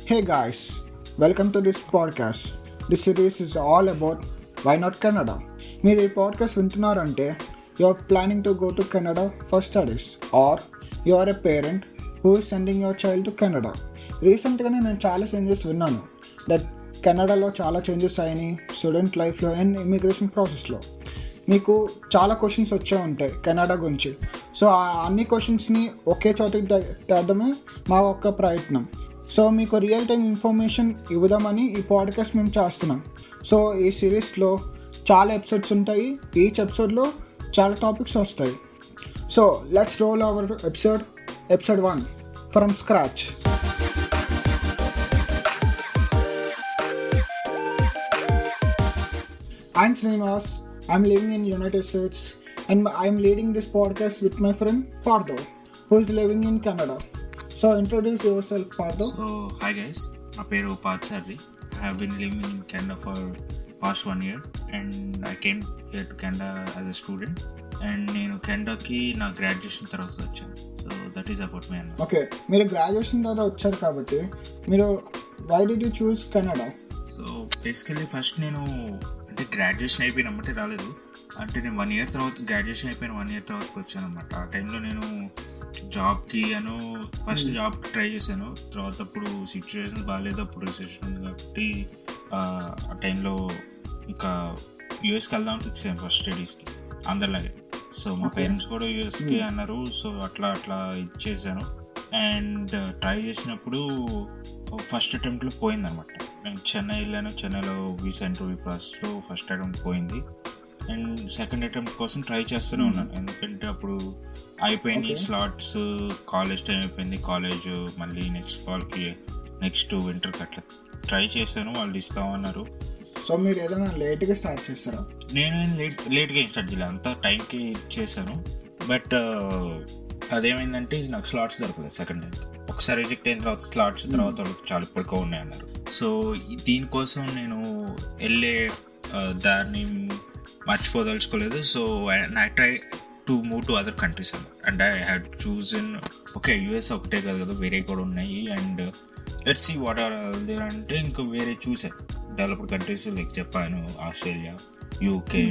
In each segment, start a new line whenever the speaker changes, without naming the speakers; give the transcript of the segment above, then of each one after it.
Hey guys, welcome to this podcast. This series is all about why not Canada. మీరు ఈ podcast వింటున్నారంటే you are planning to go to Canada for studies or you are a parent who is sending your child to Canada రీసెంట్గానే నేను చాలా changes విన్నాను that కెనడాలో చాలా changes అయినాయి స్టూడెంట్ లైఫ్లో అండ్ ఇమిగ్రేషన్ ప్రాసెస్లో మీకు చాలా క్వశ్చన్స్ వచ్చే ఉంటాయి కెనడా గురించి సో ఆ అన్ని క్వశ్చన్స్ని ఒకే చోటకి తే- తేద్దామే మా ఒక్క ప్రయత్నం సో మీకు రియల్ టైం ఇన్ఫర్మేషన్ ఇవ్వదామని ఈ పాడ్కాస్ట్ మేము చేస్తున్నాం సో ఈ సిరీస్లో చాలా ఎపిసోడ్స్ ఉంటాయి ఈచ్ ఎపిసోడ్లో చాలా టాపిక్స్ వస్తాయి so let's roll our episode episode one from scratch I'm Srinivas. I'm living in United States and I'm leading this podcast with my friend Pardo, who is living in Canada. So introduce yourself, Pardo.
So hi guys నా పేరు పాత్సారి I have been living in Canada for past one year and I came here to Canada as a student and నేను కెనడాకి నా graduation తర్వాత వచ్చాను so that is about me అన్న
okay మీరు గ్రాడ్యుయేషన్ తర్వాత వచ్చారు కాబట్టి మీరు why do you choose Canada
so basically first నేను అంటే గ్రాడ్యుయేషన్ అయిపోయినమ్మటే రాలేదు అంటే నేను వన్ ఇయర్ తర్వాత గ్రాడ్యుయేషన్ అయిపోయిన వన్ ఇయర్ తర్వాత వచ్చాను అనమాట ఆ టైంలో నేను జాబ్కి అను ఫస్ట్ జాబ్ ట్రై చేశాను తర్వాత అప్పుడు సిచ్యువేషన్ బాగాలేదు అప్పుడు రిసెషన్ ఉంది కాబట్టి ఆ ఆ టైంలో ఇంకా యూఎస్కి వెళ్దాం ఫిక్స్ అయ్యాను ఫస్ట్ స్టడీస్కి అందరిలాగే సో మా పేరెంట్స్ కూడా యూఎస్కి అన్నారు సో అట్లా అట్లా ఇచ్చేసాను అండ్ ట్రై చేసినప్పుడు ఫస్ట్ అటెంప్ట్లో పోయిందనమాట నేను చెన్నై వెళ్ళాను చెన్నైలో వీసా ఇంటర్వ్యూ ప్రాసెస్లో ఫస్ట్ అటెంప్ట్ పోయింది అండ్ సెకండ్ అటెంప్ట్ కోసం ట్రై చేస్తూనే ఉన్నాను ఎందుకంటే అప్పుడు అయిపోయినాయి స్లాట్స్ కాలేజ్ టైం అయిపోయింది కాలేజ్ మళ్ళీ నెక్స్ట్ ఫాల్కి నెక్స్ట్ వింటర్కి అట్లా ట్రై చేశాను వాళ్ళు ఇస్తామన్నారు
సో మీరు ఏదైనా లేట్గా స్టార్ట్ చేస్తారా
నేను ఏం లేట్ లేట్గా ఏం స్టార్ట్ చేయలేదు అంతా టైంకి చేశాను బట్ అదేమైందంటే నాకు స్లాట్స్ దొరకలేదు సెకండ్ టైం ఒకసారి రిజెక్ట్ అయిన తర్వాత స్లాట్స్ తర్వాత వాళ్ళకి చాలా ఇప్పటికో ఉన్నాయి అన్నారు సో ఈ- దీనికోసం నేను వెళ్ళే ఆ, దాన్ని మర్చిపోదలుచుకోలేదు so I try to move to other countries and I had choose in okay US ఒకటే కాదు కదా వేరే కూడా ఉన్నాయి and let's see what are there అంటే ఇంకా వేరే చూసాను developed countries like Japan Australia UK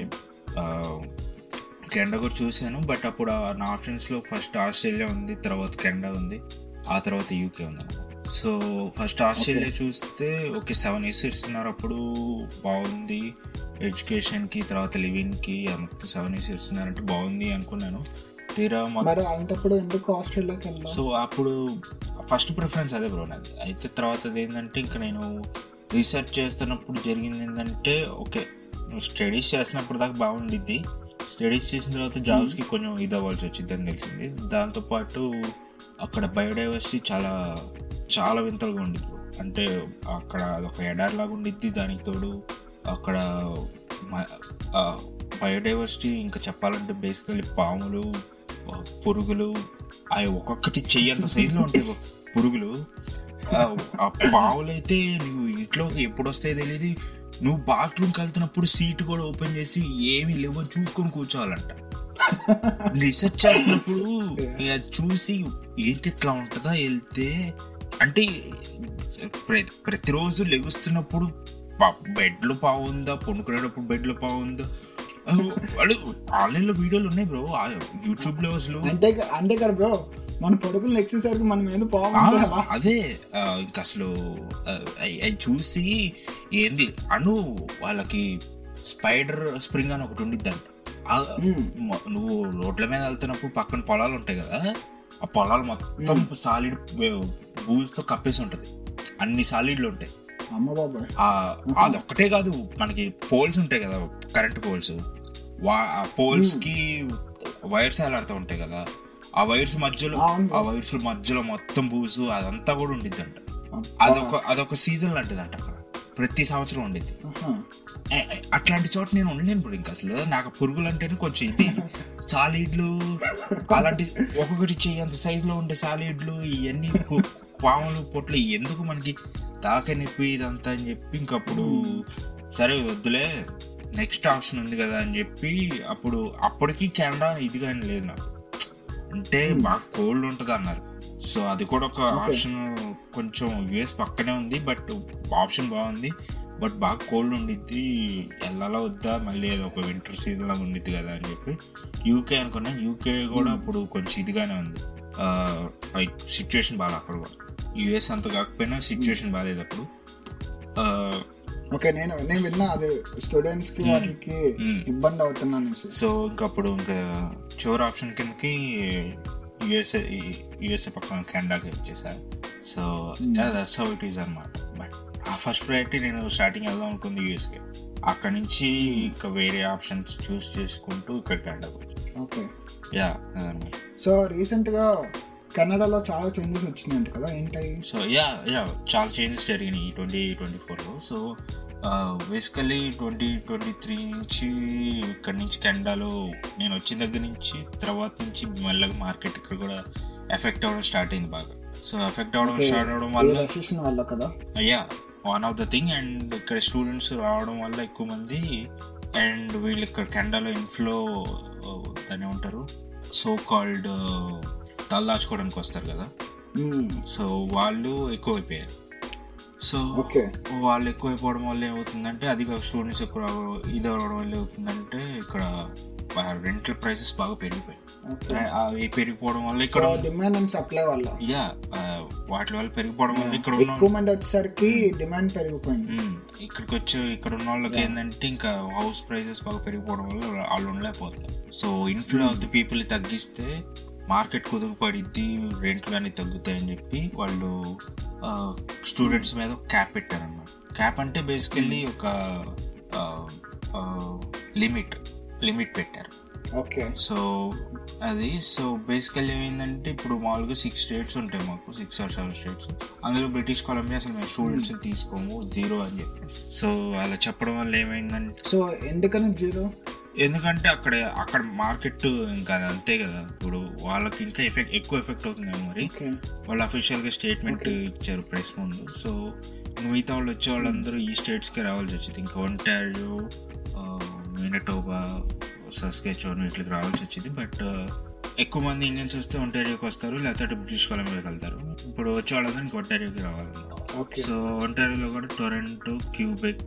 Canada కూడా చూశాను బట్ అప్పుడు ఆ- నా ఆప్షన్స్లో ఫస్ట్ ఆస్ట్రేలియా ఉంది తర్వాత కెనడా ఉంది ఆ తర్వాత యూకే ఉంది సో ఫస్ట్ ఆస్ట్రేలియా చూస్తే ఓకే సెవెన్ ఇయర్స్ ఇస్తున్నారు అప్పుడు బాగుంది ఎడ్యుకేషన్కి తర్వాత లివింగ్కి అంత సెవెన్ ఇయర్స్ ఇస్తున్నారంటే బాగుంది అనుకున్నాను తీరా మొత్తం
మరి అలాంటప్పుడు ఎందుకు ఆస్ట్రేలియాకి వెళ్ళాలి
సో అప్పుడు ఫస్ట్ ప్రిఫరెన్స్ అదే బ్రో నాది అయితే తర్వాత అది ఏంటంటే ఇంకా నేను రీసెర్చ్ చేస్తున్నప్పుడు జరిగింది ఏంటంటే ఓకే నువ్వు స్టడీస్ చేస్తున్నప్పుడు దాకా బాగుండిద్ది స్టడీస్ చేసిన తర్వాత జాబ్స్కి కొంచెం ఇది అవ్వాల్సి వచ్చింది అని తెలిసింది దాంతోపాటు అక్కడ బయోడైవర్సిటీ చాలా చాలా వింతలుగా ఉండిద్ది bro. అంటే అక్కడ అదొక ఎడార్లాగా ఉండిద్ది దానికి తోడు అక్కడ బయోడైవర్సిటీ ఇంకా చెప్పాలంటే బేసికలీ పాములు ఆ, పురుగులు అవి ఒక్కొక్కటి చెయ్యంత సైజులో ఉంటాయి bro. పురుగులు ఆ, ఆ పావులు అయితే నువ్వు ఇంట్లోకి ఎప్పుడు వస్తాయో తెలియదు నువ్వు బాత్రూమ్కి వెళ్తున్నప్పుడు సీట్ కూడా ఓపెన్ చేసి ఏమీ లేవో చూసుకొని కూర్చోవాలంట రీసెర్చ్ చేస్తున్నప్పుడు ఇక చూసి ఏంటి ఇట్లా ఉంటుందా వెళ్తే అంటే ప్ర- ప్రతిరోజు లెగుస్తున్నప్పుడు బెడ్లో పావుందా పండుకునేటప్పుడు బెడ్లో పావుందా వాళ్ళు ఆన్లైన్లో వీడియోలు ఉన్నాయి బ్రో యూట్యూబ్లో అసలు
అంతే అంతే కదా బ్రో మన పొడుగులు నెక్సేసరికి మనం ఏదో
ఆ,
బాగుంటుంది అలా
అదే ఆ, ఇంకా అసలు అవి చూసి ఏంది అను వాళ్ళకి స్పైడర్ స్ప్రింగ్ అని ఒకటి ఉండిద్దంట ఆ, మ- నువ్వు రోడ్ల మీద వెళ్తున్నప్పుడు పక్కన పొలాలు ఉంటాయి కదా ఆ పొలాలు మొత్తం సాలిడ్ బూజుతో కప్పేసి ఉంటది అన్ని సాలిడ్లు ఉంటాయి
అమ్మ బాబాయ్
ఆ అదొక్కటే కాదు మనకి పోల్స్ ఉంటాయి కదా కరెంట్ పోల్స్ వా ఆ పోల్స్ కి వైర్స్ ఎలాడుతూ ఉంటాయి కదా ఆ వైర్స్ మధ్యలో
అవును.
ఆ వైర్స్ మధ్యలో మొత్తం బూజు అదంతా కూడా ఉండిద్దంట అదొక అదొక సీజన్ లాంటిదంట అక్కడ ప్రతి సంవత్సరం ఉండిద్ది
ఆహా.
ఏ- ఏ- అట్లాంటి చోట నేను ఉండలేను ఇప్పుడు ఇంకా అసలు నాకు పురుగులు అంటేనే కొంచెం ఇది సాలిడ్లు అలాంటి ఒక్కొక్కటి చెయ్యంత సైజులో ఉండే సాలిడ్లు ఇవన్నీ పు- పాములు పొట్లు ఎందుకు మనకి తాక నొప్పి ఇదంతా అని చెప్పి ఇంకప్పుడు సరే వద్దులే నెక్స్ట్ ఆప్షన్ ఉంది కదా అని చెప్పి అప్పుడు అప్పటికి కెనడా ఇది కానీ లేదు నాకు అంటే బాగా కోల్డ్ ఉంటుంది అన్నారు సో అది కూడా ఒక ఆప్షన్ కొంచెం యుఎస్ పక్కనే ఉంది బట్ ఆప్షన్ బాగుంది బట్ బాగా కోల్డ్ ఉండిద్ది వెళ్ళాలా వద్దా మళ్ళీ అది ఒక వింటర్ సీజన్ లాగా ఉండిద్ది కదా అని చెప్పి యూకే అనుకున్నా యూకే కూడా ఇప్పుడు కొంచెం ఇదిగానే ఉంది లైక్ సిచ్యువేషన్ బాగా అక్కడ కూడా యుఎస్ అంత కాకపోయినా సిచ్యువేషన్ బాగాలేదు అప్పుడు ఆ,
ఓకే నేను నేను విన్నా అది స్టూడెంట్స్ కి వాటికి
Hmm.
ఇబ్బంది అవుతున్నా అనేసి
సో ఇంకా అప్పుడు ఇంకా చివరి ఆప్షన్ కిందకి యుఎస్ఏ యుఎస్ఏ పక్కన కెనడాకి వచ్చేసారు so that's how it is అనమాట బట్ ఆ ఫస్ట్ ప్రయారిటీ నేను స్టార్టింగ్ వెళ్దాం అనుకుంది యూఎస్కి అక్కడ నుంచి ఇంకా వేరే ఆప్షన్స్ చూస్ చేసుకుంటూ ఇక్కడ కెనడాకి వచ్చాను
ఓకే
యా అదనమాట
సో రీసెంట్ గా కెనడాలో చాలా చేంజెస్ వచ్చినాయంట కదా ఏంటవి
సో యా యా చాలా చేంజెస్ జరిగినాయి ట్వంటీ ట్వంటీ ఫోర్లో so basically twenty twenty three నుంచి ఇక్కడ నుంచి కెనడాలో నేను వచ్చిన దగ్గర నుంచి తర్వాత నుంచి మెల్లగా మార్కెట్ ఇక్కడ కూడా ఎఫెక్ట్ అవ్వడం స్టార్ట్ అయింది బాగా సో ఎఫెక్ట్ అవ్వడం స్టార్ట్ అవ్వడం వల్ల
రెసిషన్ వల్ల కదా
అయ్యా one of the thing and ఇక్కడ స్టూడెంట్స్ రావడం వల్ల ఎక్కువ మంది అండ్ వీళ్ళు ఇక్కడ కెనడాలో ఇన్ఫ్లో దాన్ని ఏమంటారు సో కాల్డ్ తలదాచుకోవడానికి వస్తారు కదా
Hmm.
సో వాళ్ళు ఎక్కువైపోయారు సో
ఓకే
వాళ్ళు ఎక్కువైపోవడం వల్ల ఏమవుతుందంటే అది కాక స్టూడెంట్స్ ఎక్కువ రావడం ఇది అవడం వల్ల ఏమవుతుందంటే ఇక్కడ రెంటల్ ప్రైసెస్ బాగా పెరిగిపోయాయి
ఓకే
అవి పెరిగిపోవడం వల్ల
సో
ఇక్కడ
డిమాండ్ అండ్ సప్లై వల్ల
యా వాటి వల్ల పెరిగిపోవడం వల్ల ఇక్కడ ఉన్న
ఎక్కువ మంది వచ్చేసరికి డిమాండ్ పెరిగిపోయింది
మ్మ్. ఇక్కడికి వచ్చి ఇక్కడ ఉన్న వాళ్ళకి ఏంటంటే ఇంకా హౌస్ ప్రైసెస్ బాగా పెరిగిపోవడం వల్ల వాళ్ళు ఉండలేకపోతారు so inflow of the people తగ్గిస్తే మార్కెట్ కుదురు పడిద్ది రెంట్లు కానీ తగ్గుతాయని చెప్పి వాళ్ళు స్టూడెంట్స్ మీద క్యాప్ పెట్టారన్నమాట క్యాప్ అంటే బేసికల్లీ ఒక లిమిట్ లిమిట్ పెట్టారు
ఓకే
సో అది సో బేసికల్లీ ఏమైందంటే ఇప్పుడు మామూలుగా సిక్స్ స్టేట్స్ ఉంటాయి మాకు సిక్స్ ఆర్ సెవెన్ స్టేట్స్ అందులో బ్రిటిష్ కొలంబియా అసలు మేము స్టూడెంట్స్ తీసుకోము జీరో అని చెప్పి సో అలా చెప్పడం వల్ల ఏమైందంటే
సో ఎందుకని జీరో
ఎందుకంటే అక్కడ అక్కడ మార్కెట్ ఇంకా అది అంతే కదా ఇప్పుడు వాళ్ళకి ఇంకా ఎఫెక్ట్ ఎక్కువ ఎఫెక్ట్ అవుతుందేమో మరి
ఓకే
వాళ్ళు అఫీషియల్ గా స్టేట్మెంట్ ఇచ్చారు ప్రెస్ ముందు సో మిగతా వాళ్ళు వచ్చే వాళ్ళందరూ ఈ స్టేట్స్ కి రావాల్సి వచ్చింది ఇంకా ఒంటారియో మినటోబా సస్కేచోన్ వీటికి రావాల్సి వచ్చింది బట్ ఎక్కువ మంది ఇండియన్స్ వస్తే ఒంటారియోకి వస్తారు లేకపోతే బ్రిటిష్ కొలంబియాకి వెళ్తారు ఇప్పుడు వచ్చే వాళ్ళందరూ ఇంకా ఒంటారియోకి రావాలి
ఓకే
సో ఒంటారియోలో కూడా టొరంటో క్యూబెక్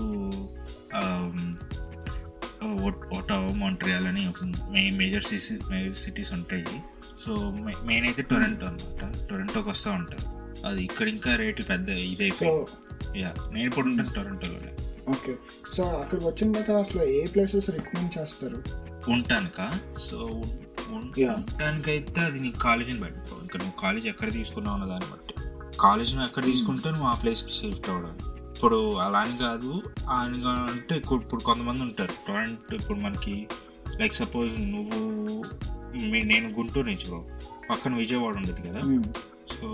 ఒటావో మాంట్రియాల్ అని ఒక మేజర్ సిటీ మేజర్ సిటీస్ ఉంటాయి సో మెయిన్ అయితే టొరంటో అనమాట టొరంటోకి వస్తూ ఉంటారు అది ఇక్కడ ఇంకా రేట్లు పెద్ద
సో
ఇదైపోయింది యా నేను ఇప్పుడు ఉంటాను టొరంటోలోనే
ఓకే సో అక్కడికి వచ్చిన తర్వాత అసలు ఏ ప్లేసెస్ రికమెండ్ చేస్తారు
ఉంటానుక సో
Yeah.
ఉంటానికైతే అది నీ కాలేజీని బట్టి ఇంకా నువ్వు కాలేజ్ ఎక్కడ తీసుకున్నావు అన్న దాన్ని బట్టి కాలేజ్ నువ్వు ఎక్కడ తీసుకుంటే నువ్వు ఆ ప్లేస్కి షిఫ్ట్ అవ్వడం ఇప్పుడు అలా అని కాదు ఆయన అంటే ఇప్పుడు ఇప్పుడు కొంతమంది ఉంటారు టొరంటో ఇప్పుడు మనకి లైక్ సపోజ్ నువ్వు మీ- నేను గుంటూరు నుంచి bro. పక్కన విజయవాడ ఉండదు కదా
Hmm.
సో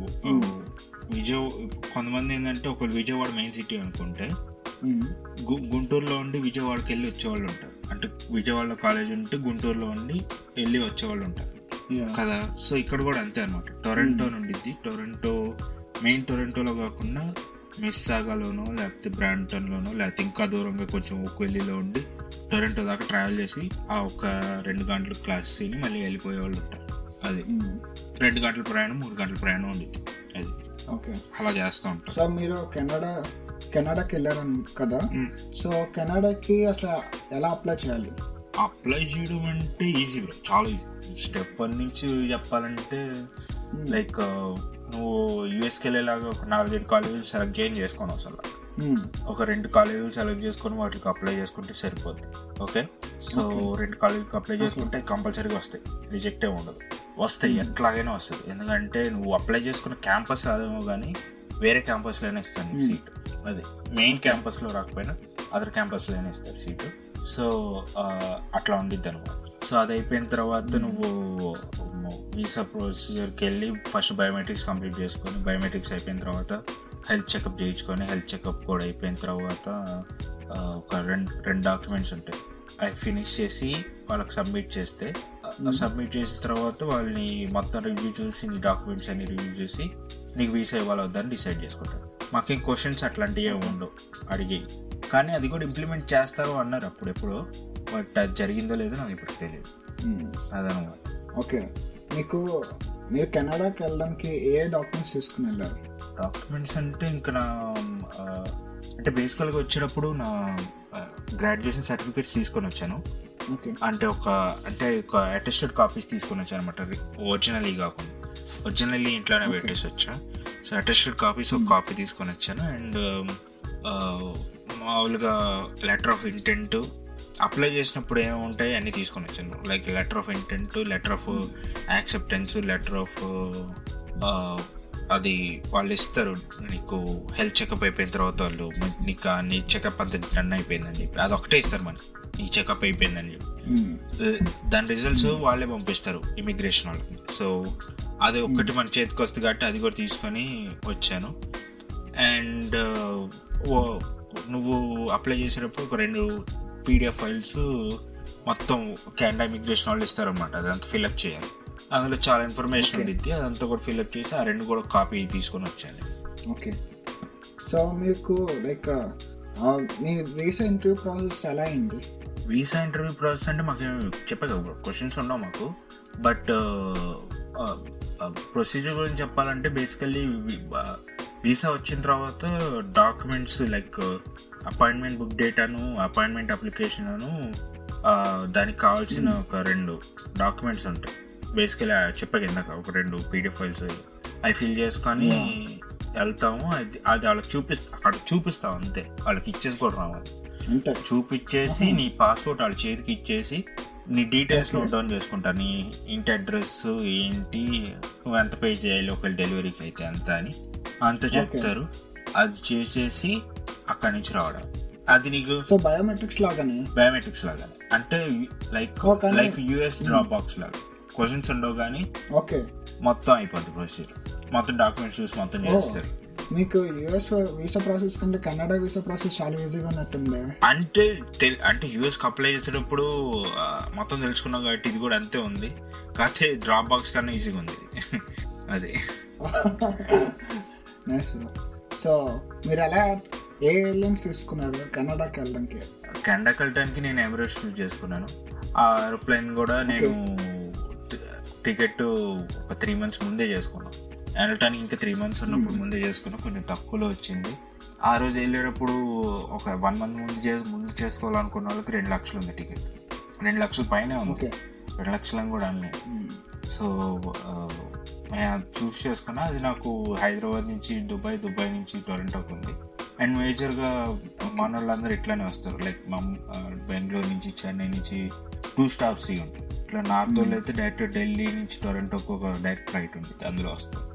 విజయ కొంతమంది ఏంటంటే ఒకళ్ళు విజయవాడ మెయిన్ సిటీ అనుకుంటే
Hmm.
గు- గుంటూరులో ఉండి విజయవాడకి వెళ్ళి వచ్చేవాళ్ళు ఉంటారు అంటే విజయవాడలో కాలేజ్ ఉంటే గుంటూరులో ఉండి వెళ్ళి వచ్చేవాళ్ళు ఉంటారు
Yeah.
కదా సో ఇక్కడ కూడా అంతే అనమాట టొరంటో నుండిద్ది టొరంటో మెయిన్ టొరంటోలో కాకుండా మిస్సాగాలోనో లేకపోతే బ్రాంటన్లోనో లేకపోతే ఇంకా దూరంగా కొంచెం ఒకవెల్లిలో ఉండి టొరంటో దాకా ట్రావెల్ చేసి ఆ ఒక రెండు గంటలు క్లాస్ తిని మళ్ళీ వెళ్ళిపోయే వాళ్ళు ఉంటారు అది
Hmm.
రెండు గంటల ప్రయాణం మూడు గంటల ప్రయాణం ఉండిద్ది అది
ఓకే
అలా చేస్తూ ఉంటాం
సో మీరు కెనడా కెనడాకి వెళ్ళారని కదా సో కెనడాకి అసలు ఎలా అప్లై చేయాలి
అప్లై చేయడం అంటే ఈజీ బ్రో చాలా ఈజీ స్టెప్ వన్ నుంచి చెప్పాలంటే లైక్ నువ్వు యూఎస్కి వెళ్ళేలాగా ఒక నాలుగైదు కాలేజీలు సెలెక్ట్ చేయని చేసుకోను అసలు
Hmm.
ఒక రెండు కాలేజీలు సెలెక్ట్ చేసుకొని వాటికి అప్లై చేసుకుంటే సరిపోద్ది ఓకే సో రెండు కాలేజీకి అప్లై చేసుకుంటే కంపల్సరీగా వస్తాయి రిజెక్టే ఉండదు వస్తాయి ఎట్లాగైనా వస్తుంది ఎందుకంటే నువ్వు అప్లై చేసుకున్న క్యాంపస్ రాదేమో కానీ వేరే క్యాంపస్లోనే ఇస్తాను నీకు సీట్ అది మెయిన్ క్యాంపస్లో రాకపోయినా అదర్ క్యాంపస్లోనే ఇస్తారు సీటు సో ఆ, అట్లా ఉండిద్ది అనమాట సో అది అయిపోయిన తర్వాత నువ్వు వీసా ప్రొసీజర్కి వెళ్ళి ఫస్ట్ బయోమెట్రిక్స్ కంప్లీట్ చేసుకొని బయోమెట్రిక్స్ అయిపోయిన తర్వాత హెల్త్ చెకప్ చేయించుకొని హెల్త్ చెకప్ కూడా అయిపోయిన తర్వాత ఆ, ఒక రెండు రెండు డాక్యుమెంట్స్ ఉంటాయి అవి ఫినిష్ చేసి వాళ్ళకి సబ్మిట్ చేస్తే సబ్మిట్ చేసిన తర్వాత వాళ్ళని మొత్తం రివ్యూ చూసి నీ డాక్యుమెంట్స్ అన్ని రివ్యూ చేసి నీకు వీసా ఇవ్వాలి వద్దని డిసైడ్ చేసుకుంటారు మాకేం క్వశ్చన్స్ అట్లాంటివి ఏమి ఉండవు అడిగి కానీ అది కూడా ఇంప్లిమెంట్ చేస్తారు అన్నారు అప్పుడు ఎప్పుడో బట్ అది జరిగిందో లేదో నాకు ఇప్పుడు తెలియదు
Hmm.
అదనమాట
ఓకే మీకు మీరు కెనడాకి వెళ్ళడానికి ఏ డాక్యుమెంట్స్ తీసుకుని వెళ్ళారు
డాక్యుమెంట్స్ అంటే ఇంకా నా ఆ, అంటే బేసికల్గా వచ్చేటప్పుడు నా గ్రాడ్యుయేషన్ సర్టిఫికేట్స్ తీసుకొని వచ్చాను
ఓకే
అంటే ఒక అంటే ఒక అటెస్టెడ్ కాపీస్ తీసుకొని వచ్చాను అనమాట ఒరిజినల్లీ కాకుండా ఒరిజినల్లీ ఇంట్లోనే పెట్టేసి వచ్చా సో అటెస్టెడ్ కాపీస్ ఒక కాపీ తీసుకొని వచ్చాను అండ్ మామూలుగా లెటర్ ఆఫ్ ఇంటెంట్ అప్లై చేసినప్పుడు ఏముంటాయి అన్నీ తీసుకొని వచ్చాను like letter of intent letter of acceptance letter of అది వాళ్ళు ఇస్తారు నీకు హెల్త్ చెకప్ అయిపోయిన తర్వాత వాళ్ళు నీకు ఆ నీ చెకప్ అంతా డన్ అయిపోయిందని చెప్పి అది ఒకటే ఇస్తారు మనకి నీ చెకప్ అయిపోయిందని చెప్పి దాని రిజల్ట్స్ వాళ్ళే పంపిస్తారు ఇమిగ్రేషన్ వాళ్ళకి సో అది ఒక్కటి మన చేతికి వస్తుంది కాబట్టి అది కూడా తీసుకొని వచ్చాను అండ్ నువ్వు అప్లై చేసేటప్పుడు ఒక రెండు పీడిఎఫ్ ఫైల్స్ మొత్తం కెనడా ఇమిగ్రేషన్ వాళ్ళు ఇస్తారనమాట అదంతా ఫిల్అప్ చేయాలి అందులో చాలా ఇన్ఫర్మేషన్
Okay.
ఉండిద్ది అదంతా కూడా ఫిల్అప్ చేసి ఆ రెండు కూడా కాపీ తీసుకొని వచ్చాను
ఓకే సో మీకు లైక్ మీ వీసా ఇంటర్వ్యూ ప్రాసెస్ ఎలా అయింది
వీసా ఇంటర్వ్యూ ప్రాసెస్ అంటే మాకు చెప్పే కదా క్వశ్చన్స్ ఉండవు మాకు బట్ ప్రొసీజర్ గురించి చెప్పాలంటే బేసికల్లీ వీసా వచ్చిన తర్వాత documents like appointment book date అను అపాయింట్మెంట్ అప్లికేషన్ అను ఆ, దానికి కావాల్సిన ఒక రెండు డాక్యుమెంట్స్ ఉంటాయి బేసికలీ చెప్పాక ఇందాక ఒక రెండు పీడిఎఫ్ ఫైల్స్ అవి ఫిల్ చేసుకొని వెళ్తాము అది అది వాళ్ళకి చూపిస్తా అక్కడ చూపిస్తాం అంతే వాళ్ళకి ఇచ్చేసి కూడా రావాలి
అంటే
చూపించేసి నీ పాస్పోర్ట్ వాళ్ళ చేతికి ఇచ్చేసి నీ డీటెయిల్స్ నోట్ డౌన్ చేసుకుంటా నీ ఇంటి అడ్రస్ ఏంటి నువ్వు ఎంత పే చేయాలి ఒకవేళ డెలివరీకి అయితే అంత అని అంత చెప్తారు అది చేసేసి అక్కడి నుంచి రావడం అది నీకు
సో బయోమెట్రిక్స్ లాగానే
బయోమెట్రిక్స్ లాగా అంటే లైక్
Oh, కానీ-
లైక్ యుఎస్ డ్రాప్ బాక్స్ లాగా క్వశ్చన్స్ ఉండవు కానీ
ఓకే
మొత్తం అయిపోద్ది ప్రొసీజర్ మొత్తం డాక్యుమెంట్స్ చూసి మొత్తం చేస్తారు
మీకు యుఎస్ వీసా ప్రాసెస్ కంటే కెనడా వీసా ప్రాసెస్ చాలా ఈజీగా ఉన్నట్టుంది
అంటే తెల్- అంటే యూఎస్ అప్లై చేసేటప్పుడు ఆ, మొత్తం తెలుసుకున్నాం కాబట్టి ఇది కూడా అంతే ఉంది కాకపోతే డ్రాప్ బాక్స్ కన్నా ఈజీగా ఉంది ఇది. అదే
నైస్ బ్రో సో మీరు ఎలా ఏ ఎయిర్లైన్స్ తీసుకున్నారు కెనడాకి వెళ్ళడానికి
కెనడాకి వెళ్ళడానికి నేను ఎమిరేట్స్ చూస్ చేసుకున్నాను ఆ ఏరోప్లేన్ కూడా నేను టికెట్ ఒక త్రీ మంత్స్ ముందే చేసుకున్నాను వెళ్ళటానికి ఇంకా త్రీ మంత్స్ ఉన్నప్పుడు ముందే చేసుకున్నా కొంచెం తక్కువలో వచ్చింది ఆ రోజు వెళ్ళేటప్పుడు ఒక వన్ మంత్ ముందు చేసి ముందు చేసుకోవాలనుకున్న వాళ్ళకి రెండు లక్షలు ఉంది టికెట్ రెండు లక్షల పైనే ఉంది
ఓకే
రెండు లక్షలని కూడా అన్నీ సో ఆ, నేను చూస్ చేసుకున్నా అది నాకు హైదరాబాద్ నుంచి దుబాయ్ దుబాయ్ నుంచి టొరంటోకి ఉంది అండ్ మేజర్గా మన వాళ్ళందరూ ఇట్లానే వస్తారు లైక్ మా ఆ, బెంగళూరు నుంచి చెన్నై నుంచి టూ స్టాప్స్ ఇవి ఉంటాయి ఇట్లా నార్త్ వాళ్ళు అయితే డైరెక్ట్ ఢిల్లీ నుంచి టొరంటోకి ఒక డైరెక్ట్ ఫ్లైట్ ఉంటుంది అందులో వస్తారు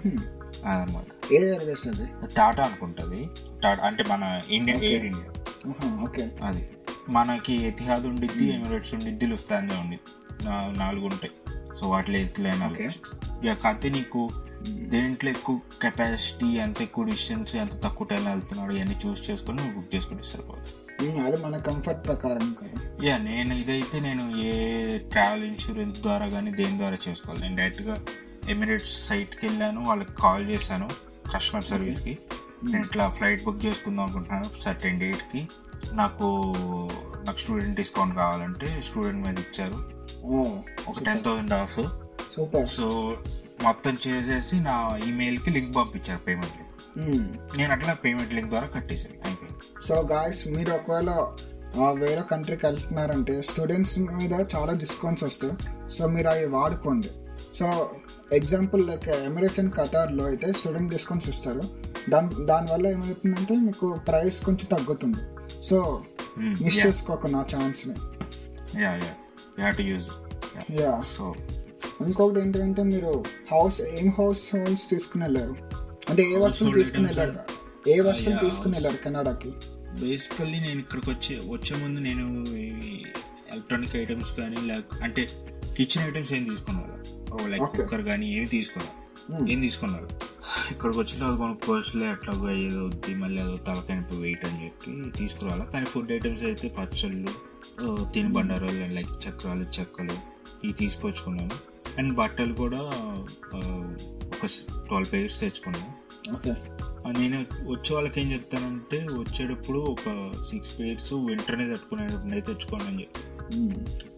అదనమాట
ఏ ఎయిర్వేస్ అది
టాటా అనుకుంటుంది టాటా అంటే మన ఇండియన్ ఎయిర్ ఇండియా
ఓకే
అది మనకి ఎతిహాద్ ఉండిద్ది ఎమిరేట్స్ ఉండిద్ది లుఫ్తాంజా ఉండిద్ది నా- నాలుగు ఉంటాయి సో వాటిలో ఎత్తులైన
Okay.
ఇక కాకపోతే నీకు దేంట్లో ఎక్కువ కెపాసిటీ ఎంత ఎక్కువ డిస్టెన్స్ ఎంత తక్కువ టైం వెళ్తున్నాడు ఇవన్నీ చూస్ చేసుకొని నువ్వు బుక్ చేసుకుంటే సరిపోతుంది
అది మన కంఫర్ట్ ప్రకారం కదా
యా నేను ఇదైతే నేను ఏ ట్రావెల్ ఇన్సూరెన్స్ ద్వారా కానీ దేని ద్వారా చేసుకోవాలి నేను డైరెక్ట్గా ఎమిరేట్స్ సైట్కి వెళ్ళాను వాళ్ళకి కాల్ చేశాను కస్టమర్ సర్వీస్కి నేను ఇట్లా ఫ్లైట్ బుక్ చేసుకుందాం అనుకుంటున్నాను సర్టెన్ డేట్కి నాకు నాకు స్టూడెంట్ డిస్కౌంట్ కావాలంటే స్టూడెంట్ మీద ఇచ్చారు
ఓ
ఒక ten thousand off
super
so మొత్తం చేసేసి నా ఈమెయిల్కి లింక్ పంపించారు పేమెంట్ లింక్ నేను అట్లా పేమెంట్ లింక్ ద్వారా కట్టేసాను అయిపోయింది
సో గాయస్ మీరు ఒకవేళ ఆ, వేరే కంట్రీకి వెళ్తున్నారంటే స్టూడెంట్స్ మీద చాలా డిస్కౌంట్స్ వస్తాయి సో మీరు అవి వాడుకోండి so example like Emirates and ఖతార్లో అయితే స్టూడెంట్ డిస్కౌంట్స్ ఇస్తారు దాని దానివల్ల ఏమవుతుందంటే మీకు ప్రైస్ కొంచెం తగ్గుతుంది సో
Hmm,
మిస్
yeah.
చేసుకోక నా ఛాన్స్ని
yeah yeah you have to use
yeah
so
ఇంకొకటి ఏంటంటే మీరు హౌస్ ఏం హౌస్ హోల్డ్స్ తీసుకుని వెళ్ళారు అంటే ఏ వస్తువులు
Household
తీసుకుని
items
వెళ్ళారు ఏ వస్తువులు
yeah,
తీసుకుని
house-
వెళ్ళారు కెనడాకి
బేసికల్లీ నేను ఇక్కడికి వచ్చే వచ్చే ముందు నేను ఎలక్ట్రానిక్ ఐటమ్స్ కానీ లేక అంటే కిచెన్ ఐటమ్స్ ఏం తీసుకున్నారు లైక్
Okay.
కుక్కర్ కానీ ఏమి తీసుకున్నారు
Hmm.
ఏం తీసుకున్నారు ఇక్కడికి వచ్చిన తర్వాత మనకు పర్సులో ఎట్లా ఏదో వద్ది మళ్ళీ అదో తలకాయ వెయిట్ అని చెప్పి తీసుకురావాలి కానీ ఫుడ్ ఐటమ్స్ అయితే పచ్చళ్ళు ఆ, తినుబండారాలు లైక్ చక్రాలు చెక్కలు ఇవి తీసుకొచ్చుకున్నాను అండ్ బట్టలు కూడా ఆ, ఒక ట్వెల్వ్ పేర్స్ తెచ్చుకున్నాను
ఓకే
ఆ, నేను వచ్చే వాళ్ళకి ఏం చెప్తానంటే వచ్చేటప్పుడు ఒక సిక్స్ పేర్స్ వింటర్నే తట్టుకునేటప్పుడు అయితే తెచ్చుకోండి అని చెప్పి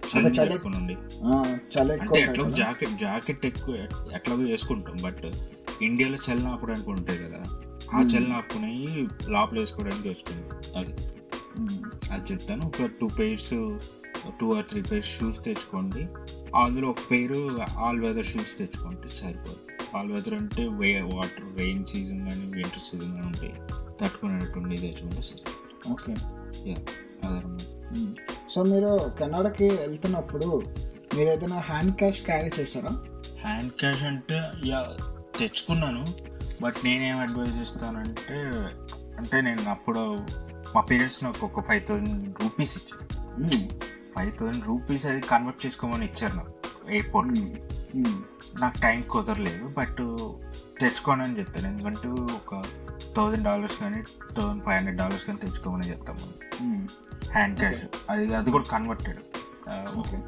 చలి
చలి-
ఎక్కువ నుండి
ఆ, చాలా ఎక్కువ
అంటే ఎట్లా
ఉంటుంది కదా.
జాకెట్ జాకెట్ ఎక్కువ ఎట్లాగో వేసుకుంటాం బట్ ఇండియాలో చలి ఆపడానికి ఉంటాయి కదా ఆ చలి ఆపుకుని లోపల వేసుకోవడానికి వేసుకుంటాం అది
ఉమ్.
అది చెప్తాను ఒక two pairs two or three pairs shoes తెచ్చుకోండి అందులో ఒక పేరు ఆల్ వెదర్ షూస్ తెచ్చుకోండి సరిపోదు ఆల్ వెదర్ అంటే వే వాటర్ రెయిన్ సీజన్ కానీ వింటర్ సీజన్ కానీ ఉంటాయి తట్టుకునేటట్టు తెచ్చుకుంటే సరే
ఓకే
యా అదనమాట
ఉమ్. సో మీరు కెనడాకి వెళ్తున్నప్పుడు మీరు ఏదైనా హ్యాండ్ క్యాష్ క్యారీ చేశారా
హ్యాండ్ క్యాష్ అంటే యా తెచ్చుకున్నాను బట్ నేనేం అడ్వైజ్ ఇస్తానంటే అంటే నేను అప్పుడు మా పేరెంట్స్ నాకు ఒక ఫైవ్ థౌజండ్ రూపీస్ ఇచ్చారు
ఉమ్.
ఫైవ్ థౌజండ్ రూపీస్ అది కన్వర్ట్ చేసుకోమని ఇచ్చారు నాకు ఎయిర్పోర్ట్
ఉమ్. ఉమ్.
నాకు టైం కుదరలేదు బట్ తెచ్చుకోను అని చెప్తాను ఎందుకంటే ఒక థౌజండ్ డాలర్స్ కానీ థౌజండ్ ఫైవ్ హండ్రెడ్ డాలర్స్ కానీ తెచ్చుకోమని చెప్తాము
ఉమ్.
హ్యాండ్ క్యాష్ అది అది కూడా కన్వర్టెడ్
ఓకే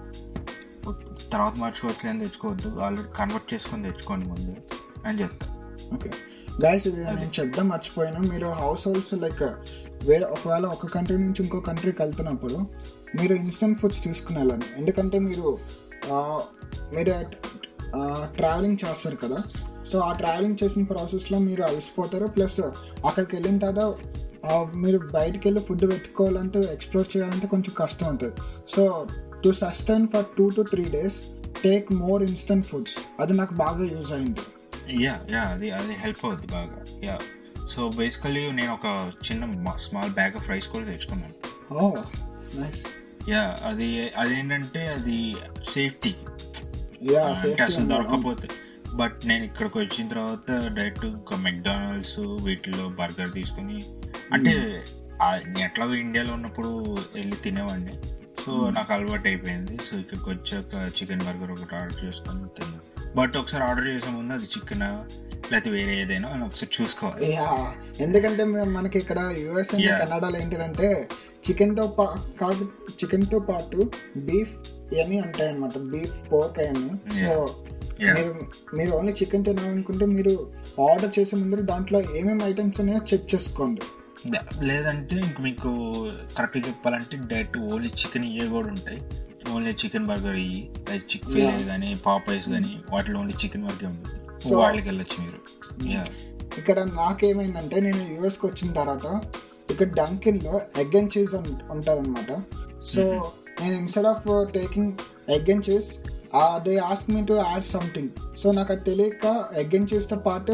తర్వాత మార్చుకోవచ్చు అని తెచ్చుకోవద్దు ఆల్రెడీ కన్వర్ట్ చేసుకొని తెచ్చుకోండి ముందు అని చెప్తాను
ఓకే గైస్ ఇది నేను చెప్దాం మర్చిపోయాను మీరు హౌస్ హోల్డ్స్ లైక్ వేరే ఒకవేళ ఒక కంట్రీ నుంచి ఇంకో కంట్రీకి వెళ్తున్నప్పుడు మీరు ఇన్స్టెంట్ ఫుడ్స్ తీసుకుని వెళ్ళండి ఎందుకంటే మీరు ఆ, మీరు ట్రావెలింగ్ చేస్తారు కదా సో ఆ ట్రావెలింగ్ చేసిన ప్రాసెస్లో మీరు అలసిపోతారు ప్లస్ అక్కడికి వెళ్ళిన తర్వాత ఆ, మీరు బయటికి వెళ్ళి ఫుడ్ వెతుక్కోవాలంటే ఎక్స్ప్లోర్ చేయాలంటే కొంచెం కష్టం ఉంటుంది so to sustain for two to three days take more instant foods అది నాకు బాగా యూజ్ అయింది
యా యా అది అది హెల్ప్ అవుద్ది బాగా యా సో బేసికలీ నేను ఒక చిన్న స్మాల్ బ్యాగ్ ఆఫ్ రైస్ కూడా తెచ్చుకున్నాను
ఓ నైస్
యా అది అదేంటంటే అది సేఫ్టీ
యా
అంటే అసలు దొరకకపోతే బట్ నేను ఇక్కడికి వచ్చిన తర్వాత డైరెక్ట్ ఇంకా మెక్డానల్డ్స్ వీటిలో బర్గర్ తీసుకుని అంటే ఆ- నేను ఎట్లాగో ఇండియాలో ఉన్నప్పుడు వెళ్ళి తినేవాడిని సో నాకు అలవాటు అయిపోయింది సో ఇక్కడికి వచ్చాక చికెన్ బర్గర్ ఒకటి ఆర్డర్ చేసుకొని తిన్నాను బట్ ఒకసారి ఆర్డర్ చేసే ముందు అది చికెన్ లేకపోతే వేరే ఏదైనా అని ఒకసారి చూసుకోవాలి
యా ఎందుకంటే మే- మనకి ఇక్కడ యుఎస్ అండ్
Yeah.
కెనడాలో ఏంటంటే చికెన్ తో పా కాదు చికెన్ తో పాటు బీఫ్ ఇవన్నీ ఉంటాయి అనమాట బీఫ్ పోర్క్ అవన్నీ సో
Yeah.
మీరు మీరు ఓన్లీ చికెన్ తినాలనుకుంటే మీరు ఆర్డర్ చేసే ముందు దాంట్లో ఏమేమి ఐటమ్స్ ఉన్నాయో చెక్ చేసుకోండి
లేదంటే ఇంక మీకు కరెక్ట్గా చెప్పాలంటే డైరెక్ట్ ఓన్లీ చికెన్ ఇవే కూడా ఉంటాయి ఓన్లీ చికెన్ బర్గర్ ఇవి లైక్ చిక్ ఫిలే కానీ పాపైస్ కానీ వాటిలో ఓన్లీ చికెన్ వరకే ఉంటుంది
So-
వాటికి వెళ్ళొచ్చు మీరు యా
ఇక్కడ నాకేమైందంటే నేను యూఎస్కి వచ్చిన తర్వాత ఇక్కడ డంకిన్లో ఎగ్ అండ్ చీజ్ ఉంటుంది అనమాట సో నేను instead of taking egg and cheese they ask me to add something so నాకు అది తెలియక ఎగ్ అండ్ చీజ్తో పాటు